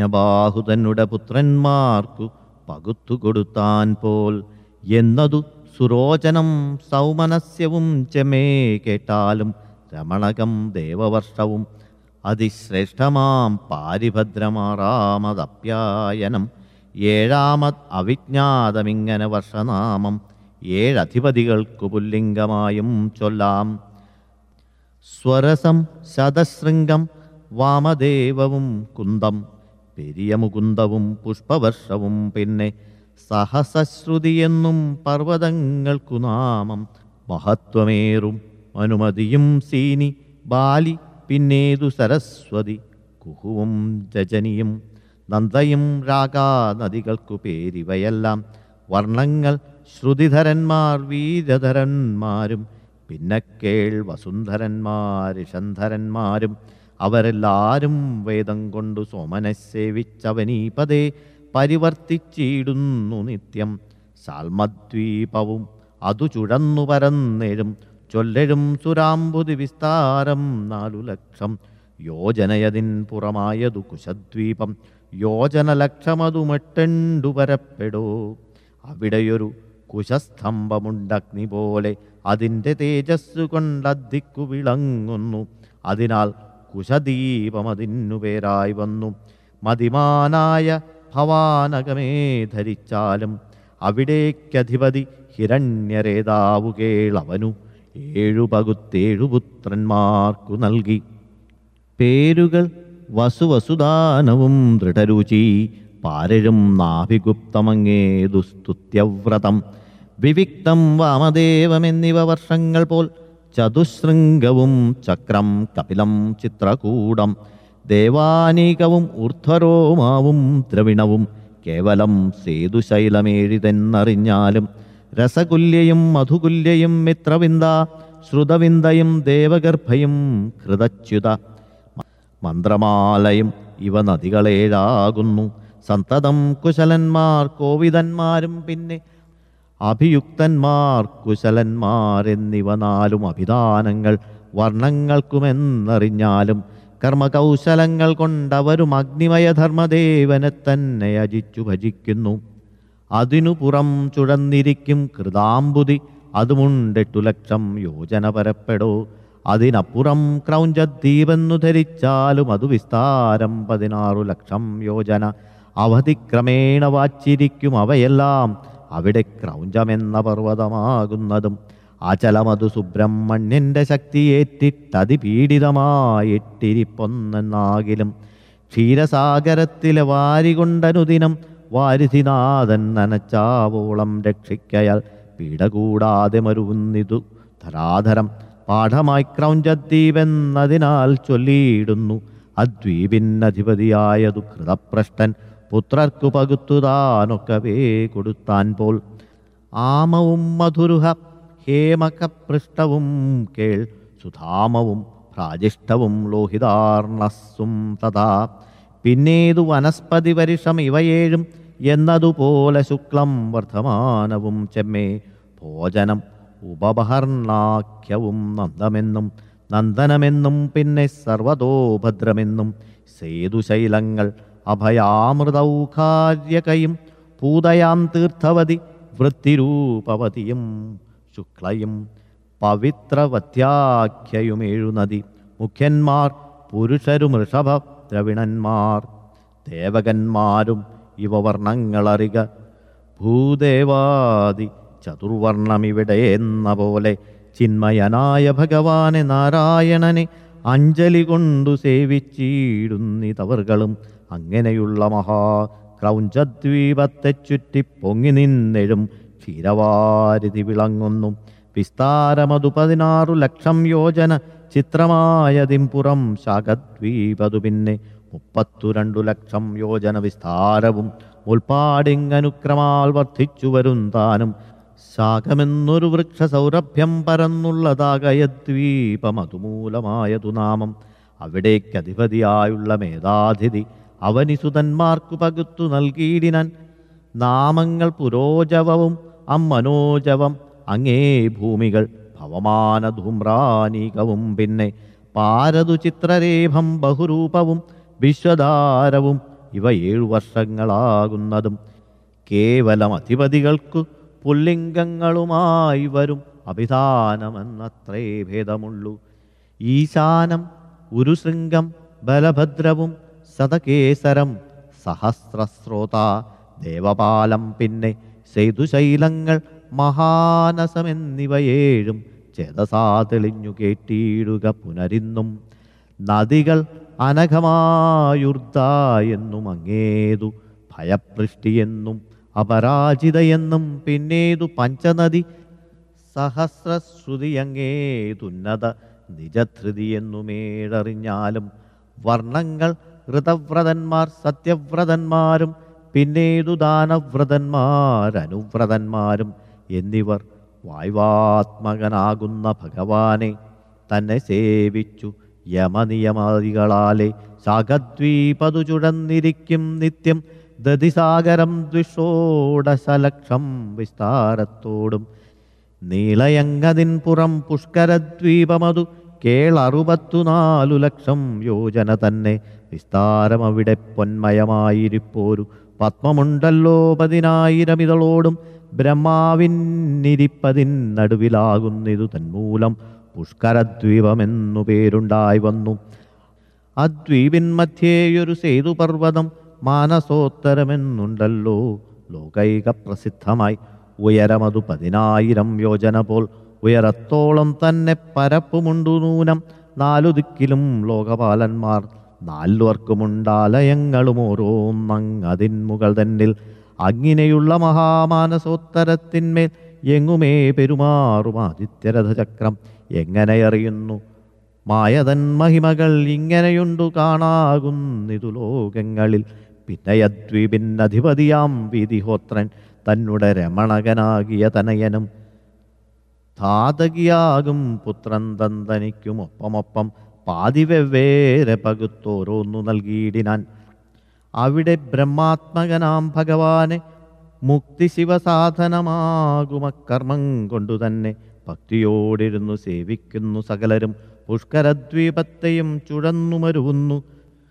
യജ്ഞബാഹുതനുടെ പുത്രന്മാർക്കു പകുത്തു കൊടുത്താൻ പോൽ എന്നതു സുരോചനം സൗമനസ്യവും ചെമേ കേട്ടാലും രമണകം ദേവവർഷവും അതിശ്രേഷ്ഠമാം പാരിഭദ്രമാറാമതപ്യായനം ഏഴാമത് അവിജ്ഞാതമിങ്ങനെ വർഷനാമം ഏഴധിപതികൾക്കു പുല്ലിംഗമായും ചൊല്ലാം സ്വരസം ശതശൃംഗം വാമദേവവും കുന്തം പെരിയ മുകുന്ദവും പുഷ്പവർഷവും പിന്നെ സഹസശ്രുതിയെന്നും പർവ്വതങ്ങൾക്കു നാമം മഹത്വമേറും അനുമതിയും സീനി ബാലി പിന്നേതു സരസ്വതി കുഹുവും രജനിയും നന്ദയും രാഗാ നദികൾക്കു പേരിവയെല്ലാം വർണ്ണങ്ങൾ ശ്രുതിധരന്മാർ വീരധരന്മാരും പിന്നക്കേൾ വസുന്ധരന്മാരിഷന്ധരന്മാരും അവരെല്ലാരും വേദം കൊണ്ടു സോമനെ സേവിച്ചവനീപതേ പരിവർത്തിച്ചിടുന്നു നിത്യം ശാൽമദ്വീപവും അതു ചുഴന്നു പരന്നെഴും ചൊല്ലെഴും സുരാംബുതി വിസ്താരം നാലു ലക്ഷം യോജനയതിൻ പുറമായതു കുശദ്വീപം യോജന ലക്ഷമതു മെട്ടെണ്ടു പരപ്പെടോ അവിടെയൊരു കുശസ്തംഭമുണ്ടഗ്നി പോലെ അതിൻ്റെ തേജസ്സു കൊണ്ടദ്ദിക്കു വിളങ്ങുന്നു അതിനാൽ കുശദീപമതിന്നു പേരായി വന്നു മതിമാനായ ഭവാനകമേ ധരിച്ചാലും അവിടേക്കധിപതി ഹിരണ്യരേതാവു കേളവനു ഏഴു പകുത്തേഴു പുത്രന്മാർക്കു നൽകി പേരുകൾ വസുവസുദാനവും ദൃഢരുചി പാരഴും നാഭിഗുപ്തമങ്ങേതു സ്തുത്യവ്രതം വിവിക്തം വാമദേവമെന്നിവ വർഷങ്ങൾ പോൽ ചതുശൃംഗവും ചക്രം കപിലം ചിത്രകൂടം ദേവാനീകവും ഊർധ്വരോമാവും ദ്രവിണവും കേവലം സേതുശൈലമേഴിതെന്നറിഞ്ഞാലും രസകുല്യയും മധുകുല്യയും മിത്രവിന്ദ ശ്രുതവിന്ദയും ദേവഗർഭയും ഹൃതച്യുത മന്ത്രമാലയും ഇവ നദികളേഴാകുന്നു സന്തതം കുശലന്മാർ കോവിതന്മാരും പിന്നെ അഭിയുക്തന്മാർ കുശലന്മാരെന്നിവ നാലും അഭിധാനങ്ങൾ വർണ്ണങ്ങൾക്കുമെന്നറിഞ്ഞാലും കർമ്മകൗശലങ്ങൾ കൊണ്ടവരും അഗ്നിമയ ധർമ്മദേവനെ തന്നെ അജിച്ചു ഭജിക്കുന്നു അതിനു പുറം ചുഴന്നിരിക്കും കൃതാംബുതി അതുമുണ്ടെട്ടു ലക്ഷം യോജന പരപ്പെടോ അതിനപ്പുറം ക്രൗഞ്ചദ്വീപെന്നു ധരിച്ചാലും അതു വിസ്താരം പതിനാറു ലക്ഷം യോജന അവധിക്രമേണ വാച്ചിരിക്കും അവയെല്ലാം അവിടെ ക്രൗഞ്ചമെന്ന പർവ്വതമാകുന്നതും അചലമതു സുബ്രഹ്മണ്യന്റെ ശക്തിയേറ്റിട്ടതിപീഡിതമായിട്ടിരിപ്പൊന്നെന്നാകിലും ക്ഷീരസാഗരത്തിലെ വാരികൊണ്ടനുദിനം വാരിധിനാഥൻ നനച്ചാവോളം രക്ഷിക്കയാൽ പീഡ കൂടാതെ മരുവുന്നിതു ധരാധരം പാഠമായി ക്രൗഞ്ചദ്വീപെന്നതിനാൽ ചൊല്ലിയിടുന്നു അദ്വീപിന്നധിപതിയായതു കൃതപ്രഷ്ടൻ പുത്രർക്കു പകുത്തുതാനൊക്കവേ കൊടുത്താൻ പോൽ ആമവും മധുരുഹ ഹേമകപൃഷ്ടവും കേൾ സുധാമവും പ്രാജിഷ്ടവും ലോഹിതാർണസ്സും തഥാ പിന്നേതു വനസ്പതി വരിഷം ഇവയേഴും എന്നതുപോലെ ശുക്ലം വർദ്ധമാനവും ചെമ്മേ ഭോജനം ഉപബഹർണാഖ്യവും നന്ദമെന്നും നന്ദനമെന്നും പിന്നെ സർവതോഭദ്രമെന്നും സേതുശൈലങ്ങൾ അഭയാമൃതൗഖാര്യകയും പൂതയാം തീർത്ഥവതി വൃത്തിരൂപവതിയും ശുക്ലയും പവിത്രവത്യാഖ്യയുമേഴു നദി മുഖ്യന്മാർ പുരുഷരും ഋഷഭ ദ്രവിണന്മാർ ദേവകന്മാരും ഇവ വർണ്ണങ്ങളറിക ഭൂദേവാദി ചതുർവർണ്ണമിവിടെ എന്ന പോലെ ചിന്മയനായ ഭഗവാനെ നാരായണനെ അഞ്ജലി കൊണ്ടു സേവിച്ചിടുന്നിതവർകളും അങ്ങനെയുള്ള മഹാ ക്രൗഞ്ചദ്വീപത്തെ ചുറ്റി പൊങ്ങി നിന്നെഴും ക്ഷീരവാരിധി വിളങ്ങുന്നു വിസ്താരമതു പതിനാറു ലക്ഷം യോജന ചിത്രമായതിംപുറം ശാഖദ്വീപതു പിന്നെ മുപ്പത്തു രണ്ടു ലക്ഷം യോജന വിസ്താരവും ഉൾപ്പാടിങ്ങനുക്രമാൽ വർദ്ധിച്ചു വരും താനും ശാഖമെന്നൊരു വൃക്ഷ സൗരഭ്യം പരന്നുള്ളതാകയദ്വീപം അതുമൂലമായതു നാമം അവിടേക്കധിപതിയായുള്ള മേധാതിഥി അവനിസുതന്മാർക്കു പകുത്തു നൽകിയിടിനാൻ നാമങ്ങൾ പുരോജവവും അമ്മനോജവം അങ്ങേ ഭൂമികൾ ഭവമാന ധൂമ്രാനീകവും പിന്നെ പാരതു ചിത്രരേഭം ബഹുരൂപവും വിശ്വധാരവും ഇവ ഏഴു വർഷങ്ങളാകുന്നതും കേവലം അധിപതികൾക്കു പുല്ലിംഗങ്ങളുമായി വരും അഭിധാനമെന്നത്രേ ഭേദമുള്ളൂ ഈശാനം ഉരുശൃംഗം ബലഭദ്രവും സതകേസരം സഹസ്രസ്രോത ദേവപാലം പിന്നെ സേതുശൈലങ്ങൾ മഹാനസമെന്നിവയേഴും ചേതസാ തെളിഞ്ഞു കേട്ടിടുക പുനരിന്നും നദികൾ അനഘമായുർദ എന്നും അങ്ങേതു ഭയപൃഷ്ടിയെന്നും അപരാജിതയെന്നും പിന്നേതു പഞ്ചനദി സഹസ്രശ്രുതിയങ്ങേതുന്നത നിജധൃതിയെന്നുമേടറിഞ്ഞാലും വർണ്ണങ്ങൾ ഋതവ്രതന്മാർ സത്യവ്രതന്മാരും പിന്നേതു ദാനവ്രതന്മാരനുവ്രതന്മാരും എന്നിവർ വായ്വാത്മകനാകുന്ന ഭഗവാനെ തന്നെ സേവിച്ചു യമനിയമാദികളാലെ ശാഖദ്വീപതു ചുഴന്നിരിക്കും നിത്യം ദതിസാഗരം ദ്വിഷോടശലക്ഷം വിസ്താരത്തോടും നീളയങ്ങതിൻ പുറം പുഷ്കരദ്വീപമതു കേളറുപത്തുനാലു ലക്ഷം യോജന തന്നെ വിസ്താരമവിടെ പൊന്മയമായിരിപ്പോരു പത്മമുണ്ടല്ലോ പതിനായിരമിതളോടും ബ്രഹ്മാവിന്നിരിപ്പതിൻ നടുവിലാകുന്നിതു തന്മൂലം പുഷ്കരദ്വീപമെന്നു പേരുണ്ടായി വന്നു അദ്വീപിൻ മധ്യേയൊരു സേതുപർവ്വതം മാനസോത്തരമെന്നുണ്ടല്ലോ ലോകൈക പ്രസിദ്ധമായി ഉയരമതു പതിനായിരം യോജന പോൽ ഉയരത്തോളം തന്നെ പരപ്പുമുണ്ടു നൂനം നാലു ദിക്കിലും ലോകപാലന്മാർ നാലുവർക്കുമുണ്ടാലയങ്ങളും ഓരോന്നങ്ങതിൻ മുകൾ തന്നിൽ അങ്ങിനെയുള്ള മഹാമാനസോത്തരത്തിന്മേൽ എങ്ങുമേ പെരുമാറും ആദിത്യരഥചക്രം എങ്ങനെ അറിയുന്നു മായതൻ മഹിമകൾ ഇങ്ങനെയുണ്ടു കാണാകുന്നിതു ലോകങ്ങളിൽ പിന്നയദ്വീപിന്നധിപതിയാം വിധിഹോത്രൻ തന്നെ രമണകനാകിയ തനയനും ധാതകിയാകും പുത്രൻ തന്തനിക്കും ഒപ്പമൊപ്പം പാതി വെവ്വേറെ പകുത്തോരോന്നു നൽകിയിടിനാൻ അവിടെ ബ്രഹ്മാത്മകനാം ഭഗവാനെ മുക്തി ശിവസാധനമാകുമക്കർമ്മം കൊണ്ടു തന്നെ ഭക്തിയോടിരുന്നു സേവിക്കുന്നു സകലരും പുഷ്കരദ്വീപത്തെയും ചുഴന്നുമരുവുന്നു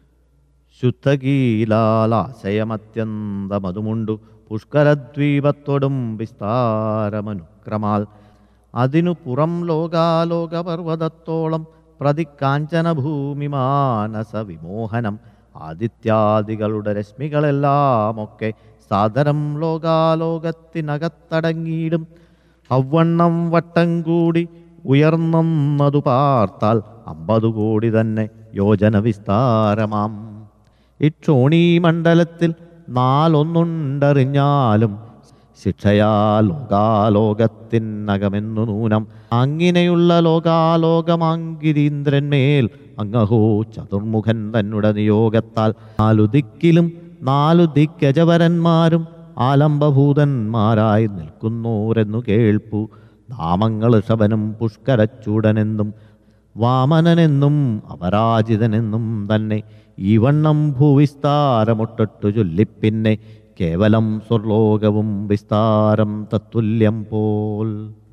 ശുദ്ധകീലാലാശയമത്യന്തമതുമുണ്ടു പുഷ്കരദ്വീപത്തോടും വിസ്താരമനുക്രമാൽ അതിനു പുറം ലോകാലോകപർവ്വതത്തോളം പ്രതികാഞ്ചനഭൂമി മാനസ വിമോഹനം ആദിത്യാദികളുടെ രശ്മികളെല്ലാമൊക്കെ സാദരം ലോകാലോകത്തിനകത്തടങ്ങിയിടും അവണ്ണം വട്ടം കൂടി ഉയർന്നതു പാർത്താൽ അമ്പതു കോടി തന്നെ യോജന വിസ്താരമാം ഇക്ഷോണീ മണ്ഡലത്തിൽ നാലൊന്നുണ്ടറിഞ്ഞാലും ശിക്ഷയാ ലോകാലോകത്തിനകമെന്നു നൂനം അങ്ങിനെയുള്ള ലോകാലോകമാങ്കിരീന്ദ്രന്മേൽ അങ്ങഹോ ചതുർമുഖൻ തന്നുടെ നിയോഗത്താൽ നാലു ദിക്കിലും നാലു ദിക്കജവരന്മാരും ആലംബഭൂതന്മാരായി നിൽക്കുന്നോരെന്നു കേൾപ്പു നാമങ്ങൾ ഋഷഭനും പുഷ്കരച്ചൂടനെന്നും വാമനനെന്നും അപരാജിതനെന്നും തന്നെ ഈ വണ്ണം ഭൂവിസ്താരമൊട്ടൊട്ടു ചൊല്ലിപ്പിന്നെ കേവലം സ്വർലോകവും വിസ്താരം തത്തുല്യം പോൽ